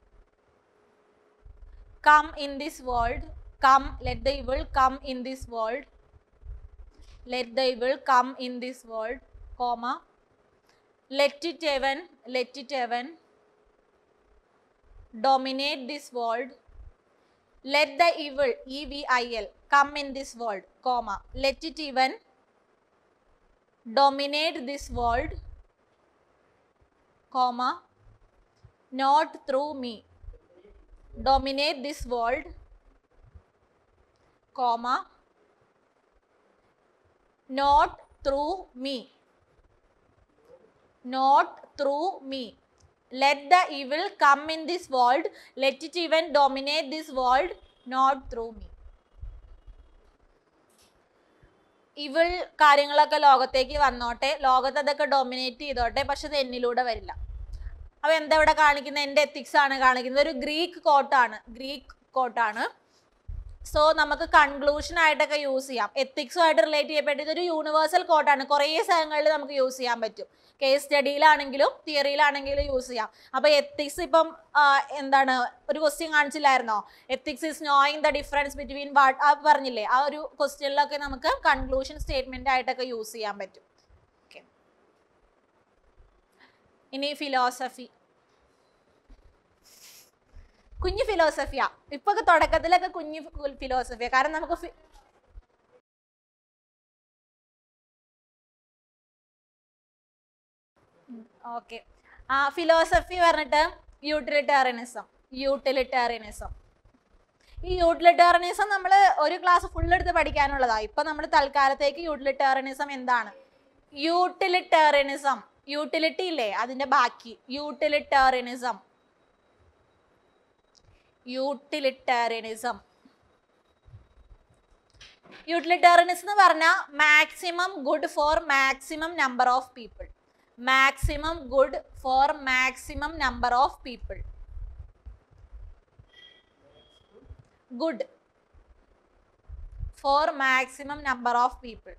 come in this world come let the evil come in this world let the evil come in this world comma let it even let it even dominate this world let the evil e v i l come in this world comma let it even dominate this world comma not through me dominate this world comma not through me not through me let the evil come in this world let it even dominate this world not through me evil കാര്യങ്ങളൊക്കെ ലോകത്തേക്ക് വന്നോട്ടെ ലോകത്ത് അതൊക്കെ dominate ചെയ്തോട്ടെ പക്ഷെ അത് എന്നിലൂടെ വരില്ല അപ്പൊ എന്താ ഇവിടെ കാണിക്കുന്നത് എൻ്റെ എത്തിക്സ് ആണ് കാണിക്കുന്നത് ഒരു ഗ്രീക്ക് കോട്ടാണ് ഗ്രീക്ക് കോട്ടാണ് സോ നമുക്ക് കൺക്ലൂഷൻ ആയിട്ടൊക്കെ യൂസ് ചെയ്യാം എത്തിക്സുമായിട്ട് റിലേറ്റ് ചെയ്യപ്പെട്ട ഇതൊരു യൂണിവേഴ്സൽ കോട്ടാണ് കുറേ സ്ഥലങ്ങളിൽ നമുക്ക് യൂസ് ചെയ്യാൻ പറ്റും കേസ് സ്റ്റഡിയിലാണെങ്കിലും തിയറിയിലാണെങ്കിലും യൂസ് ചെയ്യാം അപ്പൊ എത്തിക്സ് ഇപ്പം ആ, എന്താണ് ഒരു ക്വസ്റ്റ്യൻ കാണിച്ചില്ലായിരുന്നോ ethics is knowing the difference between what ആ പറഞ്ഞില്ലേ ആ ഒരു ക്വസ്റ്റ്യനിലൊക്കെ നമുക്ക് കൺക്ലൂഷൻ സ്റ്റേറ്റ്മെന്റ് ആയിട്ടൊക്കെ യൂസ് ചെയ്യാൻ പറ്റും ഓക്കെ ഇനി ഫിലോസഫി കുഞ്ഞു ഫിലോസഫിയാ ഇപ്പൊ തുടക്കത്തിലൊക്കെ കുഞ്ഞു ഫിലോസഫിയാ കാരണം നമുക്ക് ഫി- ഓക്കെ ആ ഫിലോസഫി പറഞ്ഞിട്ട് യൂട്ടിലിറ്റേറിയനിസം യൂട്ടിലിറ്റേറിയനിസം ഈ യൂട്ടിലിറ്റേറിയനിസം നമ്മൾ ഒരു ക്ലാസ് ഫുൾ എടുത്ത് പഠിക്കാനുള്ളതാ ഇപ്പൊ നമ്മൾ തൽക്കാലത്തേക്ക് യൂട്ടിലിറ്റേറിയനിസം എന്താണ് യൂട്ടിലിറ്റേറിയനിസം യൂട്ടിലിറ്റി ഇല്ലേ അതിന്റെ ബാക്കി യൂട്ടിലിറ്റേറിയനിസം യൂട്ടിലിറ്റേറിയനിസം യൂട്ടിലിറ്റേറിയനിസം എന്ന് പറഞ്ഞാൽ maximum good for maximum number of people maximum good for maximum number of people good for maximum number of people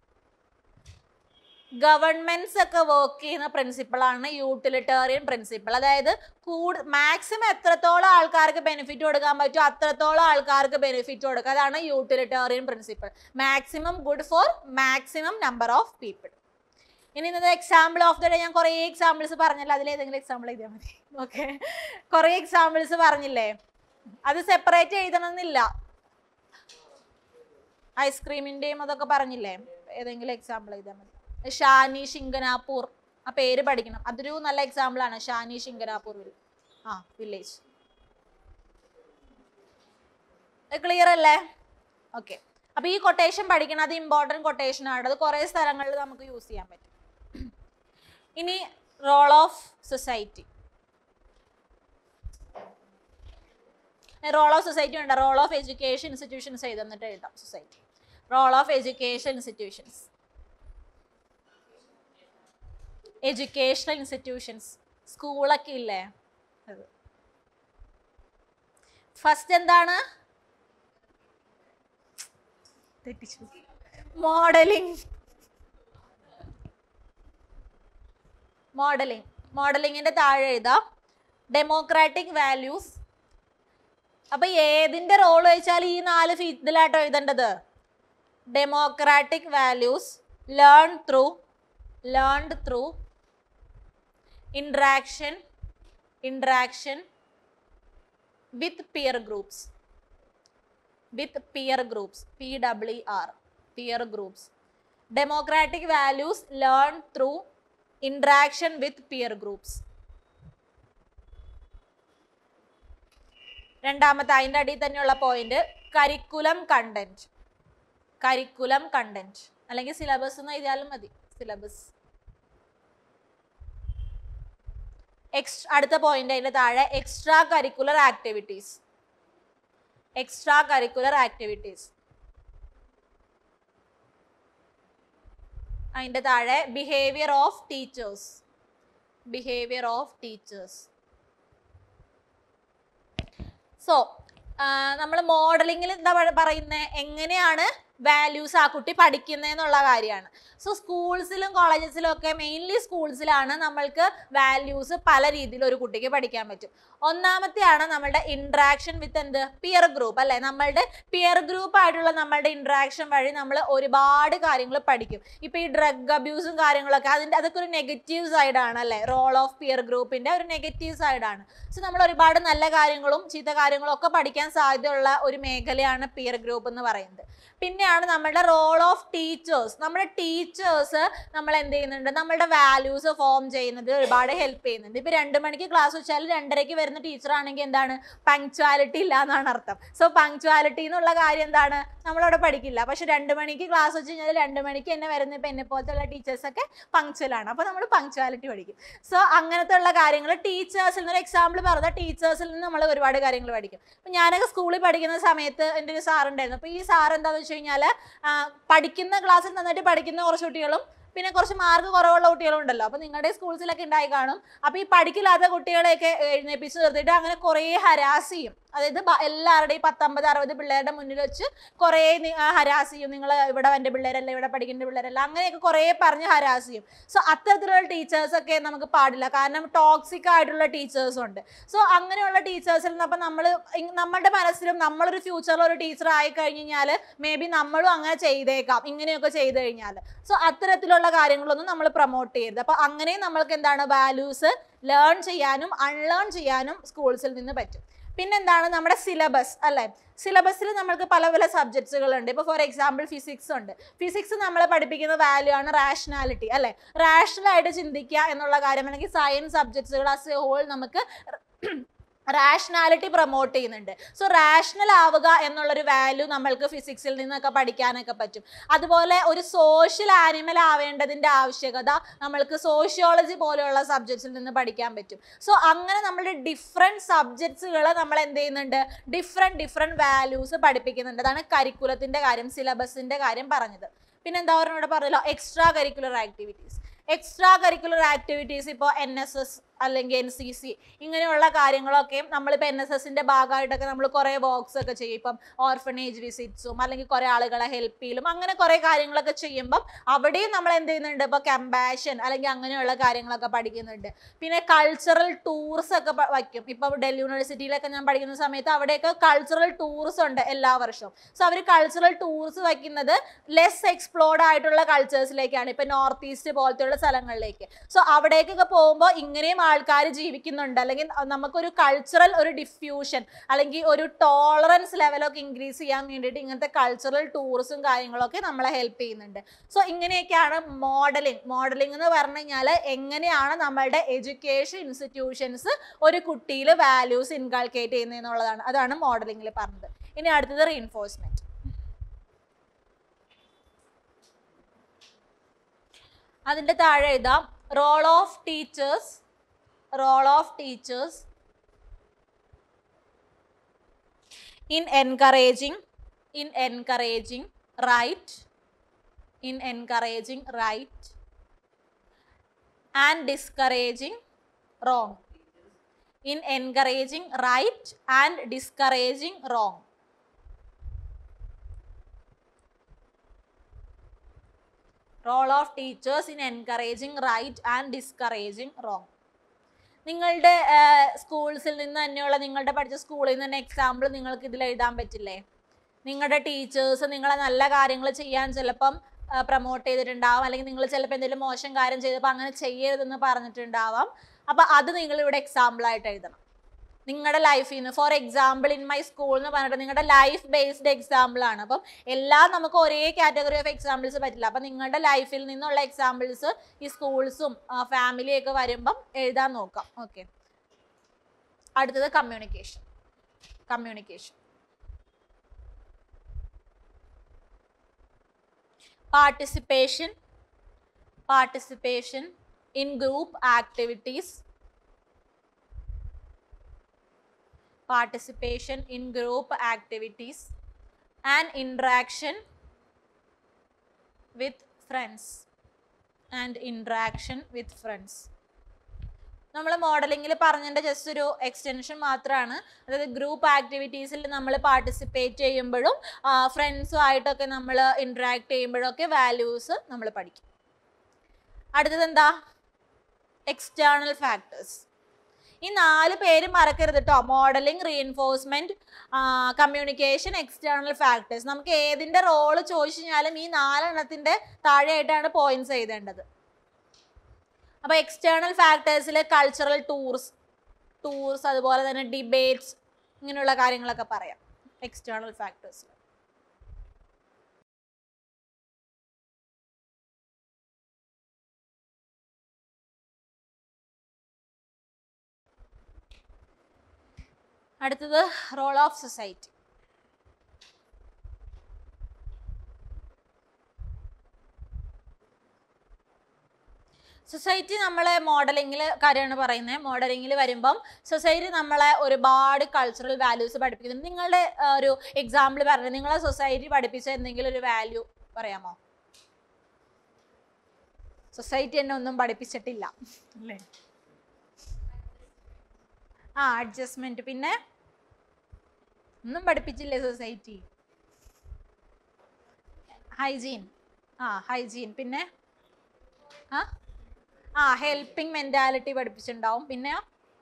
governments ഒക്കെ വർക്ക് ചെയ്യുന്ന പ്രിൻസിപ്പിളാണ് യൂട്ടിലിറ്റേറിയൻ പ്രിൻസിപ്പിൾ അതായത് കൂട് മാക്സിമം എത്രത്തോളം ആൾക്കാർക്ക് ബെനിഫിറ്റ് കൊടുക്കാൻ പറ്റുമോ അത്രത്തോളം ആൾക്കാർക്ക് ബെനിഫിറ്റ് കൊടുക്കുക അതാണ് utilitarian principle maximum good for maximum number of people ഇനി ഇന്നത്തെ എക്സാമ്പിൾ ഓഫ് ദ ഡേ ഞാൻ കുറേ എക്സാമ്പിൾസ് പറഞ്ഞല്ലോ അതിലേതെങ്കിലും എക്സാമ്പിൾ എഴുതിയാൽ മതി ഓക്കെ കുറേ എക്സാമ്പിൾസ് പറഞ്ഞില്ലേ അത് സെപ്പറേറ്റ് എഴുതണമെന്നില്ല ഐസ്ക്രീമിന്റെയും അതൊക്കെ പറഞ്ഞില്ലേ ഏതെങ്കിലും എക്സാമ്പിൾ എഴുതിയാൽ മതി ഷാനി ശിങ്കനാപൂർ ആ പേര് പഠിക്കണം അതൊരു നല്ല എക്സാമ്പിൾ ആണ് ഷാനി ശിങ്കനാപൂർ വിൽ ആ വില്ലേജ് ക്ലിയർ അല്ലേ ഓക്കെ അപ്പൊ ഈ കൊട്ടേഷൻ പഠിക്കണം അത് ഇമ്പോർട്ടൻറ്റ് കൊട്ടേഷൻ ആണ് അത് കുറേ സ്ഥലങ്ങളിൽ നമുക്ക് യൂസ് ചെയ്യാൻ പറ്റും ഇനി role of society role of society ഉണ്ട് റോൾ ഓഫ് എഡ്യൂക്കേഷൻ ഇൻസ്റ്റിറ്റ്യൂഷൻസ് എഴുതുന്നിട്ട് എഴുതാം society role of education institutions educational institutions സ്കൂളൊക്കെ ഇല്ലേ അത് ഫസ്റ്റ് എന്താണ് തെറ്റിച്ചു മോഡലിംഗ് മോഡലിംഗ് മോഡലിങ്ങിന്റെ താഴെ എഴുതാം ഡെമോക്രാറ്റിക് വാല്യൂസ് അപ്പൊ ഏതിന്റെ റോൾ വെച്ചാൽ ഈ നാല് ഫീ ഇതിലാട്ടോ എഴുതേണ്ടത് democratic values learn through learned through interaction interaction with peer groups with peer groups p w r peer groups democratic values learned through interaction with peer groups രണ്ടാമത്തെ അതിൻ്റെ അടിയിൽ തന്നെയുള്ള point curriculum content curriculum content അല്ലെങ്കിൽ syllabus എന്ന് എഴുതിയാലും മതി syllabus എക്സ് അടുത്ത പോയിന്റ് അതിന്റെ താഴെ extra curricular activities extra curricular activities അതിന്റെ താഴെ behaviour of teachers behaviour of teachers so നമ്മൾ മോഡലിങ്ങിൽ എന്താ പറയുന്നത് എങ്ങനെയാണ് വാല്യൂസ് ആ കുട്ടി പഠിക്കുന്നതെന്നുള്ള കാര്യമാണ് സോ സ്കൂൾസിലും കോളേജസിലും ഒക്കെ മെയിൻലി സ്കൂൾസിലാണ് നമ്മൾക്ക് വാല്യൂസ് പല രീതിയിൽ ഒരു കുട്ടിക്ക് പഠിക്കാൻ പറ്റും ഒന്നാമത്തെയാണ് നമ്മളുടെ ഇൻട്രാക്ഷൻ വിത്ത് എന്ത് പിയർ ഗ്രൂപ്പ് അല്ലെ നമ്മളുടെ പിയർ ഗ്രൂപ്പ് ആയിട്ടുള്ള നമ്മളുടെ ഇൻട്രാക്ഷൻ വഴി നമ്മൾ ഒരുപാട് കാര്യങ്ങൾ പഠിക്കും ഇപ്പൊ ഈ ഡ്രഗ് അബ്യൂസും കാര്യങ്ങളൊക്കെ അതിന്റെ അതൊക്കെ ഒരു നെഗറ്റീവ് സൈഡാണ് അല്ലെ റോൾ ഓഫ് പിയർ ഗ്രൂപ്പിന്റെ ഒരു നെഗറ്റീവ് സൈഡാണ് സോ നമ്മൾ ഒരുപാട് നല്ല കാര്യങ്ങളും ചീത്ത കാര്യങ്ങളും ഒക്കെ പഠിക്കാൻ സാധ്യതയുള്ള ഒരു മേഖലയാണ് പിയർ ഗ്രൂപ്പ് എന്ന് പറയുന്നത് പിന്നെയാണ് നമ്മുടെ റോൾ ഓഫ് ടീച്ചേഴ്സ് നമ്മുടെ ടീച്ചേഴ്സ് നമ്മൾ എന്ത് ചെയ്യുന്നുണ്ട് നമ്മുടെ വാല്യൂസ് ഫോം ചെയ്യുന്നത് ഒരുപാട് ഹെൽപ്പ് ചെയ്യുന്നുണ്ട് ഇപ്പൊ രണ്ട് മണിക്ക് ക്ലാസ് വെച്ചാൽ രണ്ടരയ്ക്ക് വരുന്ന ടീച്ചർ ആണെങ്കിൽ എന്താണ് പങ്ക്ച്വാലിറ്റി ഇല്ല എന്നാണ് അർത്ഥം സോ പങ്ക്ച്വാലിറ്റി എന്നുള്ള കാര്യം എന്താണ് നമ്മളവിടെ പഠിക്കില്ല പക്ഷെ രണ്ട് മണിക്ക് ക്ലാസ് വെച്ച് കഴിഞ്ഞാൽ രണ്ട് മണിക്ക് എന്നെ വരുന്ന ഇപ്പൊ എന്നെ പോലത്തെ ടീച്ചേഴ്സൊക്കെ പങ്ക്ച്വലാണ് അപ്പൊ നമ്മൾ പങ്ക്ച്വാലിറ്റി പഠിക്കും സോ അങ്ങനത്തെ ഉള്ള കാര്യങ്ങൾ ടീച്ചേഴ്സിൽ നിന്ന് ഒരു എക്സാമ്പിൾ പറഞ്ഞാൽ ടീച്ചേഴ്സിൽ നിന്ന് നമ്മൾ ഒരുപാട് കാര്യങ്ങൾ പഠിക്കും അപ്പൊ ഞാനൊക്കെ സ്കൂളിൽ പഠിക്കുന്ന സമയത്ത് എൻ്റെ ഒരു സാർ ഉണ്ടായിരുന്നു അപ്പൊ ഈ സാർ എന്താണെന്ന് വെച്ച് കഴിഞ്ഞാൽ പഠിക്കുന്ന ക്ലാസ്സിൽ നന്നായിട്ട് പഠിക്കുന്ന കുറച്ച് കുട്ടികളും പിന്നെ കുറച്ച് മാർക്ക് കുറവുള്ള കുട്ടികളും ഉണ്ടല്ലോ അപ്പൊ നിങ്ങളുടെ സ്കൂൾസിലൊക്കെ ഉണ്ടായി കാണും അപ്പൊ ഈ പഠിക്കില്ലാത്ത കുട്ടികളെയൊക്കെ എഴുന്നേപ്പിച്ച് നിർത്തിയിട്ട് അങ്ങനെ കുറേ ഹരാസ് ചെയ്യും അതായത് ബ- എല്ലാവരുടെയും പത്തമ്പത് അറുപത് പിള്ളേരുടെ മുന്നിൽ വെച്ച് കുറേ ഹരാസ് ചെയ്യും നിങ്ങൾ ഇവിടെ എൻ്റെ പിള്ളേരല്ല ഇവിടെ പഠിക്കേണ്ട പിള്ളേരല്ല അങ്ങനെയൊക്കെ കുറേ പറഞ്ഞ് ഹരാസ് ചെയ്യും സോ അത്തരത്തിലുള്ള ടീച്ചേഴ്സ് ഒക്കെ നമുക്ക് പാടില്ല കാരണം ടോക്സിക് ആയിട്ടുള്ള ടീച്ചേഴ്സ് ഉണ്ട് സോ അങ്ങനെയുള്ള ടീച്ചേഴ്സിൽ നിന്ന് അപ്പം നമ്മൾ നമ്മുടെ മനസ്സിലും നമ്മളൊരു ഫ്യൂച്ചറിൽ ഒരു ടീച്ചർ ആയി കഴിഞ്ഞ് കഴിഞ്ഞാൽ മേ ബി നമ്മളും അങ്ങനെ ചെയ്തേക്കാം ഇങ്ങനെയൊക്കെ ചെയ്തു കഴിഞ്ഞാൽ സോ അത്തരത്തിലുള്ള കാര്യങ്ങളൊന്നും നമ്മൾ പ്രൊമോട്ട് ചെയ്യരുത് അപ്പോൾ അങ്ങനെയും നമ്മൾക്ക് എന്താണ് വാല്യൂസ് ലേൺ ചെയ്യാനും അൺലേൺ ചെയ്യാനും സ്കൂൾസിൽ നിന്ന് പറ്റും പിന്നെന്താണ് നമ്മുടെ സിലബസ് അല്ലേ സിലബസിൽ നമുക്ക് പല പല സബ്ജക്ട്സുകൾ ഉണ്ട് ഇപ്പോൾ ഫോർ എക്സാമ്പിൾ ഫിസിക്സ് ഉണ്ട് ഫിസിക്സ് നമ്മളെ പഠിപ്പിക്കുന്ന വാല്യൂ ആണ് റാഷണാലിറ്റി അല്ലേ റാഷണൽ ആയിട്ട് ചിന്തിക്കുക എന്നുള്ള കാര്യം അല്ലെങ്കിൽ സയൻസ് സബ്ജക്ട്സുകൾ ആസ് എ ഹോൾ നമുക്ക് റാഷണാലിറ്റി പ്രൊമോട്ട് ചെയ്യുന്നുണ്ട് സോ റാഷണൽ ആവുക എന്നുള്ളൊരു വാല്യൂ നമ്മൾക്ക് ഫിസിക്സിൽ നിന്നൊക്കെ പഠിക്കാനൊക്കെ പറ്റും അതുപോലെ ഒരു സോഷ്യൽ ആനിമൽ ആവേണ്ടതിൻ്റെ ആവശ്യകത നമ്മൾക്ക് സോഷ്യോളജി പോലെയുള്ള സബ്ജക്ട്സിൽ നിന്ന് പഠിക്കാൻ പറ്റും സോ അങ്ങനെ നമ്മുടെ ഡിഫറെൻറ്റ് സബ്ജക്ട്സുകൾ നമ്മൾ എന്ത് ചെയ്യുന്നുണ്ട് ഡിഫറെൻറ്റ് ഡിഫറെൻറ്റ് വാല്യൂസ് പഠിപ്പിക്കുന്നുണ്ട് അതാണ് കരിക്കുലത്തിൻ്റെ കാര്യം സിലബസിൻ്റെ കാര്യം പറഞ്ഞത് പിന്നെ എന്താ പറയുക ഇവിടെ പറഞ്ഞല്ലോ extra curricular activities extra curricular activities ഇപ്പോൾ എൻ എസ് എസ് അല്ലെങ്കിൽ എൻ സി സി ഇങ്ങനെയുള്ള കാര്യങ്ങളൊക്കെ നമ്മളിപ്പോൾ എൻ എസ് എസിൻ്റെ ഭാഗമായിട്ടൊക്കെ നമ്മൾ കുറേ വർക്ക്സ് ഒക്കെ ചെയ്യും ഇപ്പം ഓർഫനേജ് വിസിറ്റ്സും അല്ലെങ്കിൽ കുറേ ആളുകളെ ഹെൽപ്പ് ചെയ്യലും അങ്ങനെ കുറേ കാര്യങ്ങളൊക്കെ ചെയ്യുമ്പം അവിടെയും നമ്മൾ എന്ത് ചെയ്യുന്നുണ്ട് ഇപ്പോൾ കമ്പാഷൻ അല്ലെങ്കിൽ അങ്ങനെയുള്ള കാര്യങ്ങളൊക്കെ പഠിക്കുന്നുണ്ട് പിന്നെ കൾച്ചറൽ ടൂർസ് ഒക്കെ പ- വയ്ക്കും ഇപ്പം ഡൽഹി യൂണിവേഴ്സിറ്റിയിലൊക്കെ ഞാൻ പഠിക്കുന്ന സമയത്ത് അവിടെയൊക്കെ കൾച്ചറൽ ടൂർസ് ഉണ്ട് എല്ലാ വർഷവും സോ അവർ കൾച്ചറൽ ടൂർസ് വയ്ക്കുന്നത് ലെസ് എക്സ്പ്ലോർഡ് ആയിട്ടുള്ള കൾച്ചേഴ്സിലേക്കാണ് ഇപ്പം നോർത്ത് ഈസ്റ്റ് പോലത്തെയുള്ള സ്ഥലങ്ങളിലേക്ക് സോ അവിടേക്കൊക്കെ പോകുമ്പോൾ ഇങ്ങനെയും ആൾക്കാർ ജീവിക്കുന്നുണ്ട് അല്ലെങ്കിൽ നമുക്കൊരു കൾച്ചറൽ ഒരു ഡിഫ്യൂഷൻ അല്ലെങ്കിൽ ഒരു ടോളറൻസ് ലെവലൊക്കെ ഇൻക്രീസ് ചെയ്യാൻ വേണ്ടിയിട്ട് ഇങ്ങനത്തെ കൾച്ചറൽ ടൂറിസും കാര്യങ്ങളൊക്കെ നമ്മളെ ഹെൽപ്പ് ചെയ്യുന്നുണ്ട് സോ ഇങ്ങനെയൊക്കെയാണ് മോഡലിംഗ് മോഡലിംഗ് എന്ന് പറഞ്ഞു കഴിഞ്ഞാൽ എങ്ങനെയാണ് നമ്മളുടെ എഡ്യൂക്കേഷൻ ഇൻസ്റ്റിറ്റ്യൂഷൻസ് ഒരു കുട്ടിയിൽ വാല്യൂസ് ഇൻകാൾക്കേറ്റ് ചെയ്യുന്നതെന്നുള്ളതാണ് അതാണ് മോഡലിംഗിൽ പറഞ്ഞത് ഇനി അടുത്തത് റീഇൻഫോഴ്സ്മെന്റ് അതിൻ്റെ താഴെ എഴുതാം role of teachers role of teachers in encouraging in encouraging right in encouraging right and discouraging wrong in encouraging right and discouraging wrong role of teachers in encouraging right and discouraging wrong നിങ്ങളുടെ സ്കൂൾസിൽ നിന്ന് തന്നെയുള്ള നിങ്ങളുടെ പഠിച്ച സ്കൂളിൽ നിന്ന് തന്നെ example നിങ്ങൾക്ക് ഇതിൽ എഴുതാൻ പറ്റില്ലേ നിങ്ങളുടെ ടീച്ചേഴ്സ് നിങ്ങളെ നല്ല കാര്യങ്ങൾ ചെയ്യാൻ ചിലപ്പം പ്രൊമോട്ട് ചെയ്തിട്ടുണ്ടാവാം അല്ലെങ്കിൽ നിങ്ങൾ ചിലപ്പോൾ എന്തെങ്കിലും മോശം കാര്യം ചെയ്തപ്പോൾ അങ്ങനെ ചെയ്യരുതെന്ന് പറഞ്ഞിട്ടുണ്ടാവാം അപ്പോൾ അത് നിങ്ങൾ ഇവിടെ എക്സാമ്പിൾ ആയിട്ട് എഴുതണം നിങ്ങളുടെ ലൈഫിൽ നിന്ന് for example in my school എന്ന് പറഞ്ഞിട്ട് നിങ്ങളുടെ ലൈഫ് ബേസ്ഡ് എക്സാമ്പിൾ ആണ് അപ്പം എല്ലാം നമുക്ക് ഒരേ കാറ്റഗറി ഓഫ് എക്സാമ്പിൾസ് പറ്റില്ല അപ്പം നിങ്ങളുടെ ലൈഫിൽ നിന്നുള്ള എക്സാമ്പിൾസ് ഈ സ്കൂൾസും ഫാമിലിയൊക്കെ വരുമ്പം എഴുതാൻ നോക്കാം ഓക്കെ അടുത്തത് communication communication participation participation in group activities participation in group activities and interaction with friends and interaction with friends നമ്മൾ മോഡലിങ്ങിൽ പറഞ്ഞതിൻ്റെ ജസ്റ്റ് ഒരു എക്സ്റ്റൻഷൻ മാത്രമാണ് അതായത് ഗ്രൂപ്പ് ആക്ടിവിറ്റീസിൽ നമ്മൾ പാർട്ടിസിപ്പേറ്റ് ചെയ്യുമ്പോഴും ഫ്രണ്ട്സും ആയിട്ടൊക്കെ നമ്മൾ ഇൻട്രാക്ട് ചെയ്യുമ്പോഴൊക്കെ വാല്യൂസ് നമ്മൾ പഠിക്കും അടുത്തത് എന്താ എക്സ്റ്റേണൽ ഫാക്ടേഴ്സ് ഈ നാല് പേര് മറക്കരുത് കേട്ടോ modelling reinforcement communication external factors നമുക്ക് ഏതിന്റെ റോള് ചോദിച്ചു കഴിഞ്ഞാലും ഈ നാലെണ്ണത്തിന്റെ താഴെയായിട്ടാണ് പോയിന്റ്സ് എഴുതേണ്ടത് അപ്പൊ എക്സ്റ്റേണൽ ഫാക്ടേഴ്സിൽ കൾച്ചറൽ ടൂർസ് ടൂർസ് അതുപോലെ തന്നെ ഡിബേറ്റ്സ് ഇങ്ങനെയുള്ള കാര്യങ്ങളൊക്കെ പറയാം എക്സ്റ്റേണൽ ഫാക്ടേഴ്സിൽ അടുത്തത് റോൾ ഓഫ് സൊസൈറ്റി സൊസൈറ്റി നമ്മളെ മോഡലിങ്ങിൽ കാര്യമാണ് പറയുന്നത് മോഡലിങ്ങിൽ വരുമ്പം സൊസൈറ്റി നമ്മളെ ഒരുപാട് കൾച്ചറൽ വാല്യൂസ് പഠിപ്പിക്കുന്നുണ്ട് നിങ്ങളുടെ ആ, ഒരു എക്സാമ്പിൾ പറഞ്ഞത് നിങ്ങളെ സൊസൈറ്റി പഠിപ്പിച്ച എന്തെങ്കിലും ഒരു വാല്യൂ പറയാമോ സൊസൈറ്റി എന്നെ ഒന്നും പഠിപ്പിച്ചിട്ടില്ല അല്ലേ ആ അഡ്ജസ്റ്റ്മെന്റ് പിന്നെ ഒന്നും പഠിപ്പിച്ചില്ലേ സൊസൈറ്റി ഹൈജീൻ ആ ഹൈജീൻ പിന്നെ ആ ആ ഹെൽപ്പിംഗ് മെന്റാലിറ്റി പഠിപ്പിച്ചിട്ടുണ്ടാവും പിന്നെ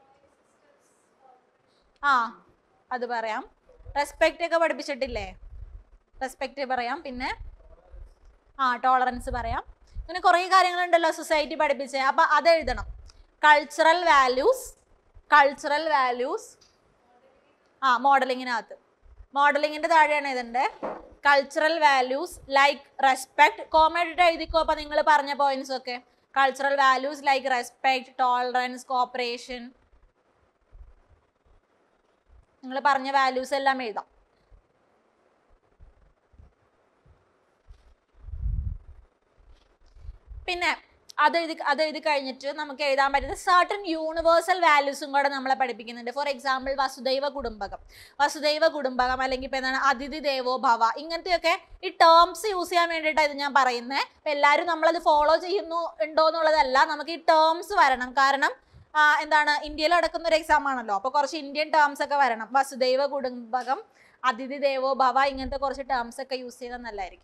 ആ അത് പറയാം റെസ്പെക്റ്റ് ഒക്കെ പഠിപ്പിച്ചിട്ടില്ലേ റെസ്പെക്റ്റ് പറയാം പിന്നെ ആ ടോളറൻസ് പറയാം അങ്ങനെ കുറേ കാര്യങ്ങളുണ്ടല്ലോ സൊസൈറ്റി പഠിപ്പിച്ചത് അപ്പം അത് എഴുതണം കൾച്ചറൽ വാല്യൂസ് കൾച്ചറൽ വാല്യൂസ് ആ മോഡലിങ്ങിനകത്ത് മോഡലിങ്ങിന്റെ താഴെയാണ് ഇതിൻ്റെ കൾച്ചറൽ വാല്യൂസ് ലൈക്ക് റെസ്പെക്ട് കോമഡിറ്റ് എഴുതിക്കോ അപ്പം നിങ്ങൾ പറഞ്ഞ പോയിന്റ്സ് ഒക്കെ cultural values like respect tolerance cooperation നിങ്ങൾ പറഞ്ഞ വാല്യൂസ് എല്ലാം എഴുതാം പിന്നെ അത് എഴുതി അത് എഴുതി കഴിഞ്ഞിട്ട് നമുക്ക് എഴുതാൻ പറ്റുന്ന സർട്ടൺ യൂണിവേഴ്സൽ വാല്യൂസും കൂടെ നമ്മളെ പഠിപ്പിക്കുന്നുണ്ട് ഫോർ എക്സാമ്പിൾ വസുദൈവ കുടുംബകം വസുദൈവ കുടുംബകം അല്ലെങ്കിൽ ഇപ്പം എന്താണ് അതിഥി ദേവോ ഭവ ഇങ്ങനത്തെയൊക്കെ ഈ ടേംസ് യൂസ് ചെയ്യാൻ വേണ്ടിയിട്ടാണ് ഇത് ഞാൻ പറയുന്നത് അപ്പം എല്ലാവരും നമ്മളത് ഫോളോ ചെയ്യുന്നു ഉണ്ടോ എന്നുള്ളതല്ല നമുക്ക് ഈ ടേംസ് വരണം കാരണം ആ, എന്താണ് ഇന്ത്യയിൽ നടക്കുന്ന ഒരു എക്സാം ആണല്ലോ അപ്പോൾ കുറച്ച് ഇന്ത്യൻ ടേംസ് ഒക്കെ വരണം വസുദൈവ കുടുംബകം അതിഥി ദേവോ ഭവ ഇങ്ങനത്തെ കുറച്ച് ടേംസ് ഒക്കെ യൂസ് ചെയ്താൽ നല്ലതായിരിക്കും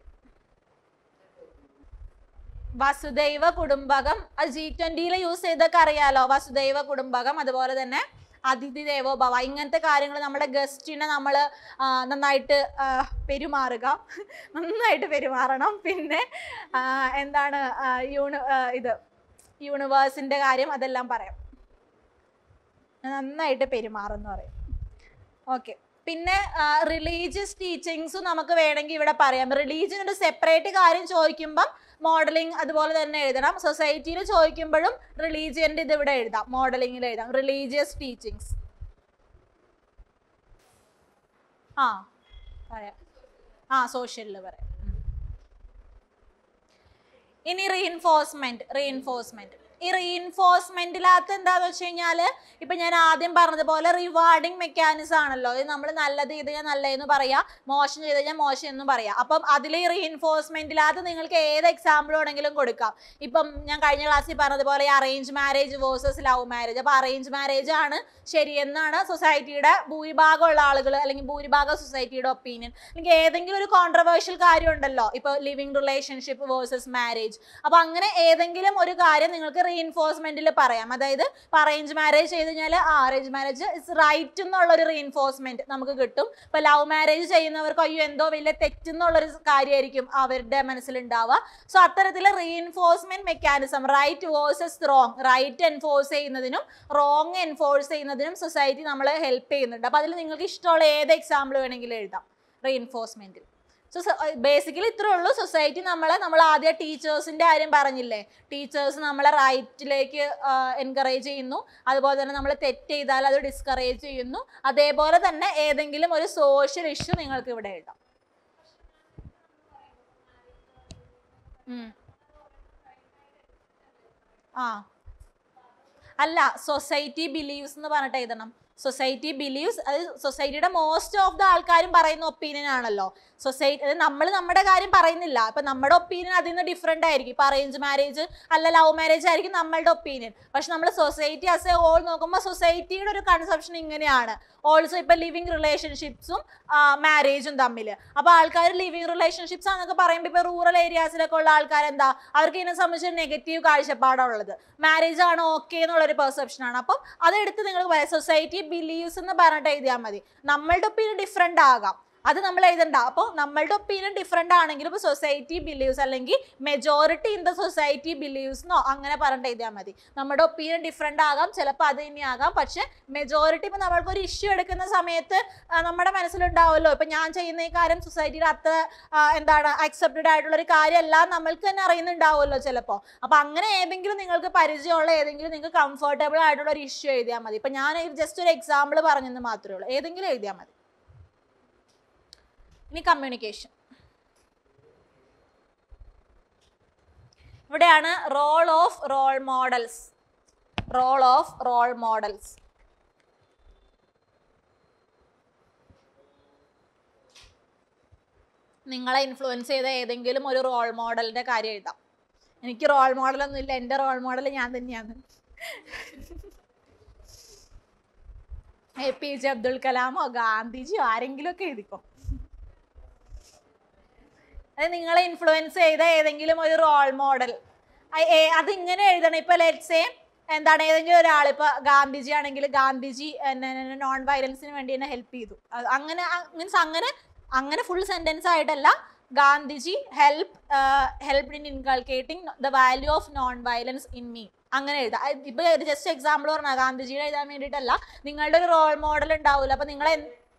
വസുദൈവ കുടുംബകം അത് ജി ട്വന്റിയിൽ യൂസ് ചെയ്തൊക്കെ അറിയാലോ വസുദൈവ കുടുംബകം അതുപോലെ തന്നെ അതിഥി ദേവോ ഭവ ഇങ്ങനത്തെ കാര്യങ്ങൾ നമ്മുടെ ഗസ്റ്റിനെ നമ്മൾ നന്നായിട്ട് ആ, പെരുമാറുക നന്നായിട്ട് പെരുമാറണം പിന്നെ ആ, എന്താണ് ആ, യൂണി ആ, ഇത് യൂണിവേഴ്സിന്റെ കാര്യം അതെല്ലാം പറയാം നന്നായിട്ട് പെരുമാറുമെന്ന് പറയും ഓക്കെ പിന്നെ റിലീജിയസ് ടീച്ചിങ്സും നമുക്ക് വേണമെങ്കിൽ ഇവിടെ പറയാം റിലീജിയൻ ഒരു സെപ്പറേറ്റ് കാര്യം ചോദിക്കുമ്പം മോഡലിംഗ് അതുപോലെ തന്നെ എഴുതണം സൊസൈറ്റിയിൽ ചോദിക്കുമ്പോഴും റിലീജിയൻ്റെ ഇത് ഇവിടെ എഴുതാം മോഡലിംഗിൽ എഴുതാം റിലീജിയസ് ടീച്ചിങ്സ് ആ പറയാം ആ സോഷ്യലിൽ പറയാം ഉം. ഇനി റീഇൻഫോഴ്സ്മെന്റ് റീഇൻഫോഴ്സ്മെന്റ് ഈ റീഇൻഫോഴ്സ്മെന്റിനകത്ത് എന്താന്ന് വെച്ച് കഴിഞ്ഞാല് ഇപ്പൊ ഞാൻ ആദ്യം പറഞ്ഞതുപോലെ റിവാർഡിങ് മെക്കാനിസം ആണല്ലോ ഇത് നമ്മൾ നല്ലത് ചെയ്ത് കഴിഞ്ഞാൽ നല്ലതെന്ന് പറയാ മോശം ചെയ്ത് കഴിഞ്ഞാൽ മോശം എന്നും പറയാം അപ്പം അതിൽ ഈ റീഇൻഫോഴ്സ്മെന്റിനകത്ത് നിങ്ങൾക്ക് ഏത് എക്സാമ്പിൾ വേണമെങ്കിലും കൊടുക്കാം ഇപ്പം ഞാൻ കഴിഞ്ഞ ക്ലാസ്സിൽ പറഞ്ഞതുപോലെ arrange marriage versus love marriage അപ്പൊ അറേഞ്ച് മാരേജ് ആണ് ശരിയെന്നാണ് സൊസൈറ്റിയുടെ ഭൂരിഭാഗമുള്ള ആളുകൾ അല്ലെങ്കിൽ ഭൂരിഭാഗം സൊസൈറ്റിയുടെ ഒപ്പീനിയൻ അല്ലെങ്കിൽ ഏതെങ്കിലും ഒരു കോൺട്രവേഴ്ഷ്യൽ കാര്യം ഉണ്ടല്ലോ ഇപ്പൊ ലിവിങ് റിലേഷൻഷിപ്പ് വേഴ്സസ് മാരേജ് അപ്പൊ അങ്ങനെ ഏതെങ്കിലും ഒരു കാര്യം നിങ്ങൾക്ക് റീഇൻഫോഴ്സ്മെന്റിൽ പറയാം അതായത് ഇപ്പൊ അറേഞ്ച് മാരേജ് ചെയ്ത് കഴിഞ്ഞാൽ ആ അറേഞ്ച് മാരേജ് ഇസ് റൈറ്റ് എന്നുള്ള ഒരു റീഇൻഫോഴ്സ്മെന്റ് നമുക്ക് കിട്ടും ഇപ്പൊ ലവ് മാരേജ് ചെയ്യുന്നവർക്ക് അയ്യോ എന്തോ വലിയ തെറ്റെന്നുള്ളൊരു കാര്യമായിരിക്കും അവരുടെ മനസ്സിലുണ്ടാവുക സോ അത്തരത്തിലെ reinforcement mechanism right versus wrong right enforce ചെയ്യുന്നതിനും റോങ് എൻഫോഴ്സ് ചെയ്യുന്നതിനും സൊസൈറ്റി നമ്മളെ ഹെൽപ്പ് ചെയ്യുന്നുണ്ട് അപ്പൊ അതിൽ നിങ്ങൾക്ക് ഇഷ്ടമുള്ള ഏത് എക്സാമ്പിൾ വേണമെങ്കിലും എഴുതാം റീഇൻഫോഴ്സ്മെന്റിൽ സോ ബേസിക്കലി ഇത്രേ ഉള്ളൂ സൊസൈറ്റി നമ്മളെ നമ്മൾ ആദ്യം ടീച്ചേഴ്സിന്റെ കാര്യം പറഞ്ഞില്ലേ ടീച്ചേഴ്സ് നമ്മളെ റൈറ്റിലേക്ക് എൻകറേജ് ചെയ്യുന്നു അതുപോലെ തന്നെ നമ്മൾ തെറ്റ് ചെയ്താൽ അത് ഡിസ്കറേജ് ചെയ്യുന്നു അതേപോലെ തന്നെ ഏതെങ്കിലും ഒരു സോഷ്യൽ ഇഷ്യൂ നിങ്ങൾക്ക് ഇവിടെ എഴുതാം ഉം. ആ അല്ല സൊസൈറ്റി ബിലീവ്സ് എന്ന് പറഞ്ഞിട്ട് എഴുതണം സൊസൈറ്റി ബിലീവ്സ് അത് സൊസൈറ്റിയുടെ മോസ്റ്റ് ഓഫ് ദ ആൾക്കാരും പറയുന്ന ഒപ്പീനിയൻ ആണല്ലോ സൊസൈറ്റി നമ്മൾ നമ്മുടെ കാര്യം പറയുന്നില്ല ഇപ്പൊ നമ്മുടെ ഒപ്പീനിയൻ അതിൽ നിന്ന് ഡിഫറെന്റ് ആയിരിക്കും ഇപ്പൊ അറേഞ്ച് മാരേജ് അല്ല ലവ് മാരേജ് ആയിരിക്കും നമ്മളുടെ ഒപ്പീനിയൻ പക്ഷെ നമ്മൾ സൊസൈറ്റി ആസ് എ ഹോൾ നോക്കുമ്പോൾ സൊസൈറ്റിയുടെ ഒരു കൺസെപ്ഷൻ ഇങ്ങനെയാണ് ഓൾസോ ഇപ്പൊ ലിവിങ് റിലേഷൻഷിപ്സും മാരേജും തമ്മിൽ അപ്പൊ ആൾക്കാർ ലിവിങ് റിലേഷൻഷിപ്സ് ആണെന്നൊക്കെ പറയുമ്പോൾ ഇപ്പൊ റൂറൽ ഏരിയാസിലൊക്കെ ഉള്ള ആൾക്കാർ എന്താ അവർക്ക് ഇതിനെ സംബന്ധിച്ച് നെഗറ്റീവ് കാഴ്ചപ്പാടാണ് ഉള്ളത് മാരേജ് ആണ് ഓക്കെ എന്നുള്ളൊരു പെർസെപ്ഷൻ ആണ് അപ്പം അതെടുത്ത് നിങ്ങൾ പറയാം സൊസൈറ്റി ബിലീവ്സ് എന്ന് പറഞ്ഞിട്ട് എഴുതിയാൽ മതി നമ്മളുടെ ഒപ്പീനിയൻ ഡിഫറെൻ്റ് ആകാം അത് നമ്മൾ എഴുതണ്ട അപ്പോൾ നമ്മളുടെ ഒപ്പീനിയൻ ഡിഫറെൻ്റ് ആണെങ്കിലും ഇപ്പോൾ സൊസൈറ്റി ബിലീവ്സ് അല്ലെങ്കിൽ majority in the society believes എന്നോ അങ്ങനെ പറഞ്ഞിട്ട് എഴുതിയാൽ മതി നമ്മുടെ ഒപ്പീനിയൻ ഡിഫറെൻ്റ് ആകാം ചിലപ്പോൾ അത് തന്നെ ആകാം പക്ഷെ മെജോറിറ്റി ഇപ്പോൾ നമ്മൾക്കൊരു ഇഷ്യൂ എടുക്കുന്ന സമയത്ത് ആ, നമ്മുടെ മനസ്സിലുണ്ടാവുമല്ലോ ഇപ്പം ഞാൻ ചെയ്യുന്ന ഈ കാര്യം സൊസൈറ്റിയിൽ അത്ര ആ, എന്താണ് അക്സെപ്റ്റഡ് ആയിട്ടുള്ള ഒരു കാര്യമല്ല നമ്മൾക്ക് തന്നെ അറിയുന്നുണ്ടാവുമല്ലോ ചിലപ്പോൾ അപ്പോൾ അങ്ങനെ ഏതെങ്കിലും നിങ്ങൾക്ക് പരിചയമുള്ള ഏതെങ്കിലും നിങ്ങൾക്ക് കംഫർട്ടബിൾ ആയിട്ടുള്ള ഒരു ഇഷ്യൂ എഴുതിയാൽ മതി ഇപ്പം ഞാൻ ജസ്റ്റ് ഒരു എക്സാമ്പിൾ പറഞ്ഞെന്ന് മാത്രമേ ഉള്ളൂ ഏതെങ്കിലും എഴുതിയാൽ മതി ഇനി കമ്മ്യൂണിക്കേഷൻ ഇവിടെയാണ് role of role models role of role models നിങ്ങളെ ഇൻഫ്ലുവൻസ് ചെയ്ത ഏതെങ്കിലും ഒരു റോൾ മോഡലിന്റെ കാര്യം എഴുതാം എനിക്ക് റോൾ മോഡലൊന്നും ഇല്ല എൻ്റെ റോൾ മോഡൽ ഞാൻ തന്നെയാണ് എ പി ജെ അബ്ദുൽ കലാമോ ഗാന്ധിജിയോ ആരെങ്കിലും ഒക്കെ എഴുതിക്കോ അത് നിങ്ങളെ ഇൻഫ്ലുവൻസ് ചെയ്ത ഏതെങ്കിലും ഒരു റോൾ മോഡൽ അത് ഇങ്ങനെ എഴുതണം ഇപ്പൊ ലെറ്റ്സേ എന്താണ് ഏതെങ്കിലും ഒരാൾ ഇപ്പൊ ഗാന്ധിജി ആണെങ്കിൽ ഗാന്ധിജി നോൺ വയലൻസിന് വേണ്ടി എന്നെ ഹെൽപ്പ് ചെയ്തു അത് അങ്ങനെ മീൻസ് അങ്ങനെ അങ്ങനെ ഫുൾ സെന്റൻസ് ആയിട്ടല്ല Gandhiji help help in inculcating the value of non violence in me അങ്ങനെ എഴുതാം അത് ഇപ്പൊ ജസ്റ്റ് എക്സാമ്പിൾ പറഞ്ഞാൽ ഗാന്ധിജിയുടെ എഴുതാൻ വേണ്ടിയിട്ടല്ല നിങ്ങളുടെ ഒരു റോൾ മോഡൽ ഉണ്ടാവില്ല അപ്പൊ നിങ്ങളെ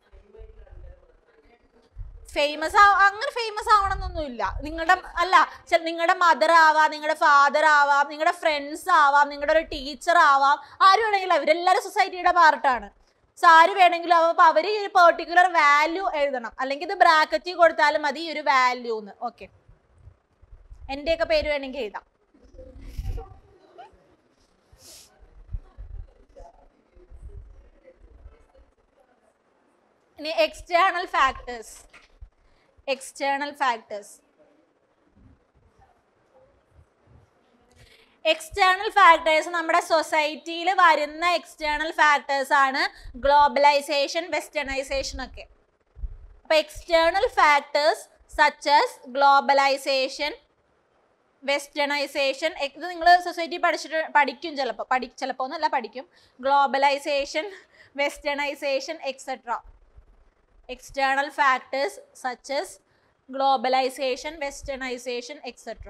ഫേമസ് ആ അങ്ങനെ ഫേമസ് ആവണമെന്നൊന്നുമില്ല നിങ്ങളുടെ അല്ല ചെ- നിങ്ങളുടെ മദർ ആവാം നിങ്ങളുടെ ഫാദർ ആവാം നിങ്ങളുടെ ഫ്രണ്ട്സ് ആവാം നിങ്ങളുടെ ഒരു ടീച്ചർ ആവാം ആര് വേണമെങ്കിലും അവരെല്ലാവരും സൊസൈറ്റിയുടെ പാർട്ടാണ് സോ ആര് വേണമെങ്കിലും ആവാം അപ്പൊ അവർ ഈ ഒരു പെർട്ടിക്കുലർ വാല്യൂ എഴുതണം അല്ലെങ്കിൽ ഇത് ബ്രാക്കറ്റിൽ കൊടുത്താലും മതി ഈ ഒരു വാല്യൂ എന്ന് ഓക്കെ എന്റെയൊക്കെ പേര് വേണമെങ്കിൽ എഴുതാം ഇനി external factors external factors external factors നമ്മുടെ സൊസൈറ്റിയിൽ വരുന്ന എക്സ്റ്റേണൽ ഫാക്ടേഴ്സ് ആണ് ഗ്ലോബലൈസേഷൻ വെസ്റ്റേണൈസേഷൻ ഒക്കെ അപ്പൊ external factors such as globalisation westernisation ഇത് നിങ്ങൾ സൊസൈറ്റി പഠിച്ചിട്ട് പഠിക്കും ചിലപ്പോൾ പഠി ചിലപ്പോൾ ഒന്നല്ല പഠിക്കും globalisation westernisation etcetera external factors such as globalization westernization etc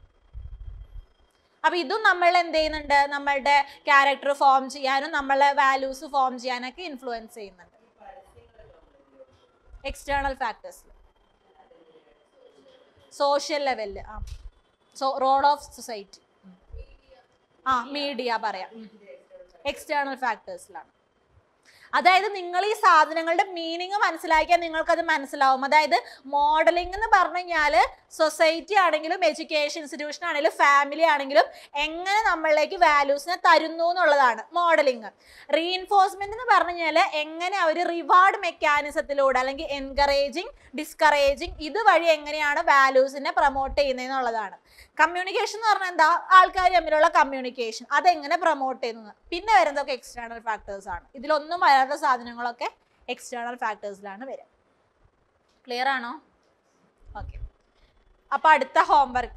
അപ്പൊ ഇതും നമ്മൾ എന്ത് ചെയ്യുന്നുണ്ട് നമ്മളുടെ ക്യാരക്ടർ ഫോം ചെയ്യാനും നമ്മളെ വാല്യൂസ് ഫോം ചെയ്യാനൊക്കെ ഇൻഫ്ലുവൻസ് ചെയ്യുന്നുണ്ട് എക്സ്റ്റേണൽ ഫാക്ടേഴ്സ് സോഷ്യൽ ലെവലില് ആ സോ റോഡ് ഓഫ് സൊസൈറ്റി ആ മീഡിയ പറയാം എക്സ്റ്റേണൽ ഫാക്ടേഴ്സിലാണ് അതായത് നിങ്ങൾ ഈ സാധനങ്ങളുടെ മീനിങ് മനസ്സിലാക്കിയാൽ നിങ്ങൾക്കത് മനസ്സിലാവും അതായത് മോഡലിംഗ് എന്ന് പറഞ്ഞു കഴിഞ്ഞാൽ സൊസൈറ്റി ആണെങ്കിലും എഡ്യൂക്കേഷൻ ഇൻസ്റ്റിറ്റ്യൂഷൻ ആണെങ്കിലും ഫാമിലി ആണെങ്കിലും എങ്ങനെ നമ്മളിലേക്ക് വാല്യൂസിനെ തരുന്നു എന്നുള്ളതാണ് മോഡലിംഗ് റീഇൻഫോഴ്സ്മെന്റ് എന്ന് പറഞ്ഞു കഴിഞ്ഞാൽ എങ്ങനെ അവർ റിവാർഡ് മെക്കാനിസത്തിലൂടെ അല്ലെങ്കിൽ എൻകറേജിങ് ഡിസ്കറേജിങ് ഇതുവഴി എങ്ങനെയാണ് വാല്യൂസിനെ പ്രൊമോട്ട് ചെയ്യുന്നത് എന്നുള്ളതാണ് കമ്മ്യൂണിക്കേഷൻ എന്ന് പറഞ്ഞാൽ എന്താ ആൾക്കാർ തമ്മിലുള്ള കമ്മ്യൂണിക്കേഷൻ അതെങ്ങനെ പ്രൊമോട്ട് ചെയ്യുന്നത് പിന്നെ വരുന്നതൊക്കെ എക്സ്റ്റേണൽ ഫാക്ടേഴ്സ് ആണ് ഇതിലൊന്നും വരാത്ത സാധനങ്ങളൊക്കെ എക്സ്റ്റേണൽ ഫാക്ടേഴ്സിലാണ് വരിക ക്ലിയർ ആണോ ഓക്കെ അപ്പൊ അടുത്ത homework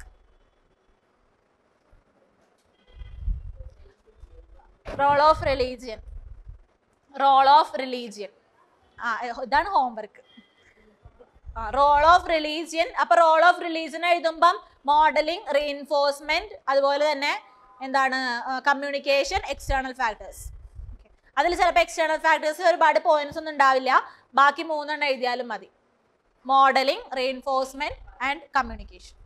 role of religion role of religion ആ ഇതാണ് ഹോംവർക്ക് റോൾ ഓഫ് റിലീജിയൻ അപ്പൊ റോൾ ഓഫ് റിലീജിയൻ എഴുതുമ്പം മോഡലിംഗ് റീഇൻഫോഴ്സ്മെന്റ് അതുപോലെ തന്നെ എന്താണ് കമ്മ്യൂണിക്കേഷൻ എക്സ്റ്റേണൽ ഫാക്ടേഴ്സ് അതിൽ ചിലപ്പോൾ എക്സ്റ്റേണൽ ഫാക്ടേഴ്സ് ഒരുപാട് പോയിന്റ്സ് ഒന്നും ഉണ്ടാവില്ല ബാക്കി മൂന്നെണ്ണം എഴുതിയാലും മതി മോഡലിംഗ് റീഇൻഫോഴ്സ്മെന്റ് ആൻഡ് കമ്മ്യൂണിക്കേഷൻ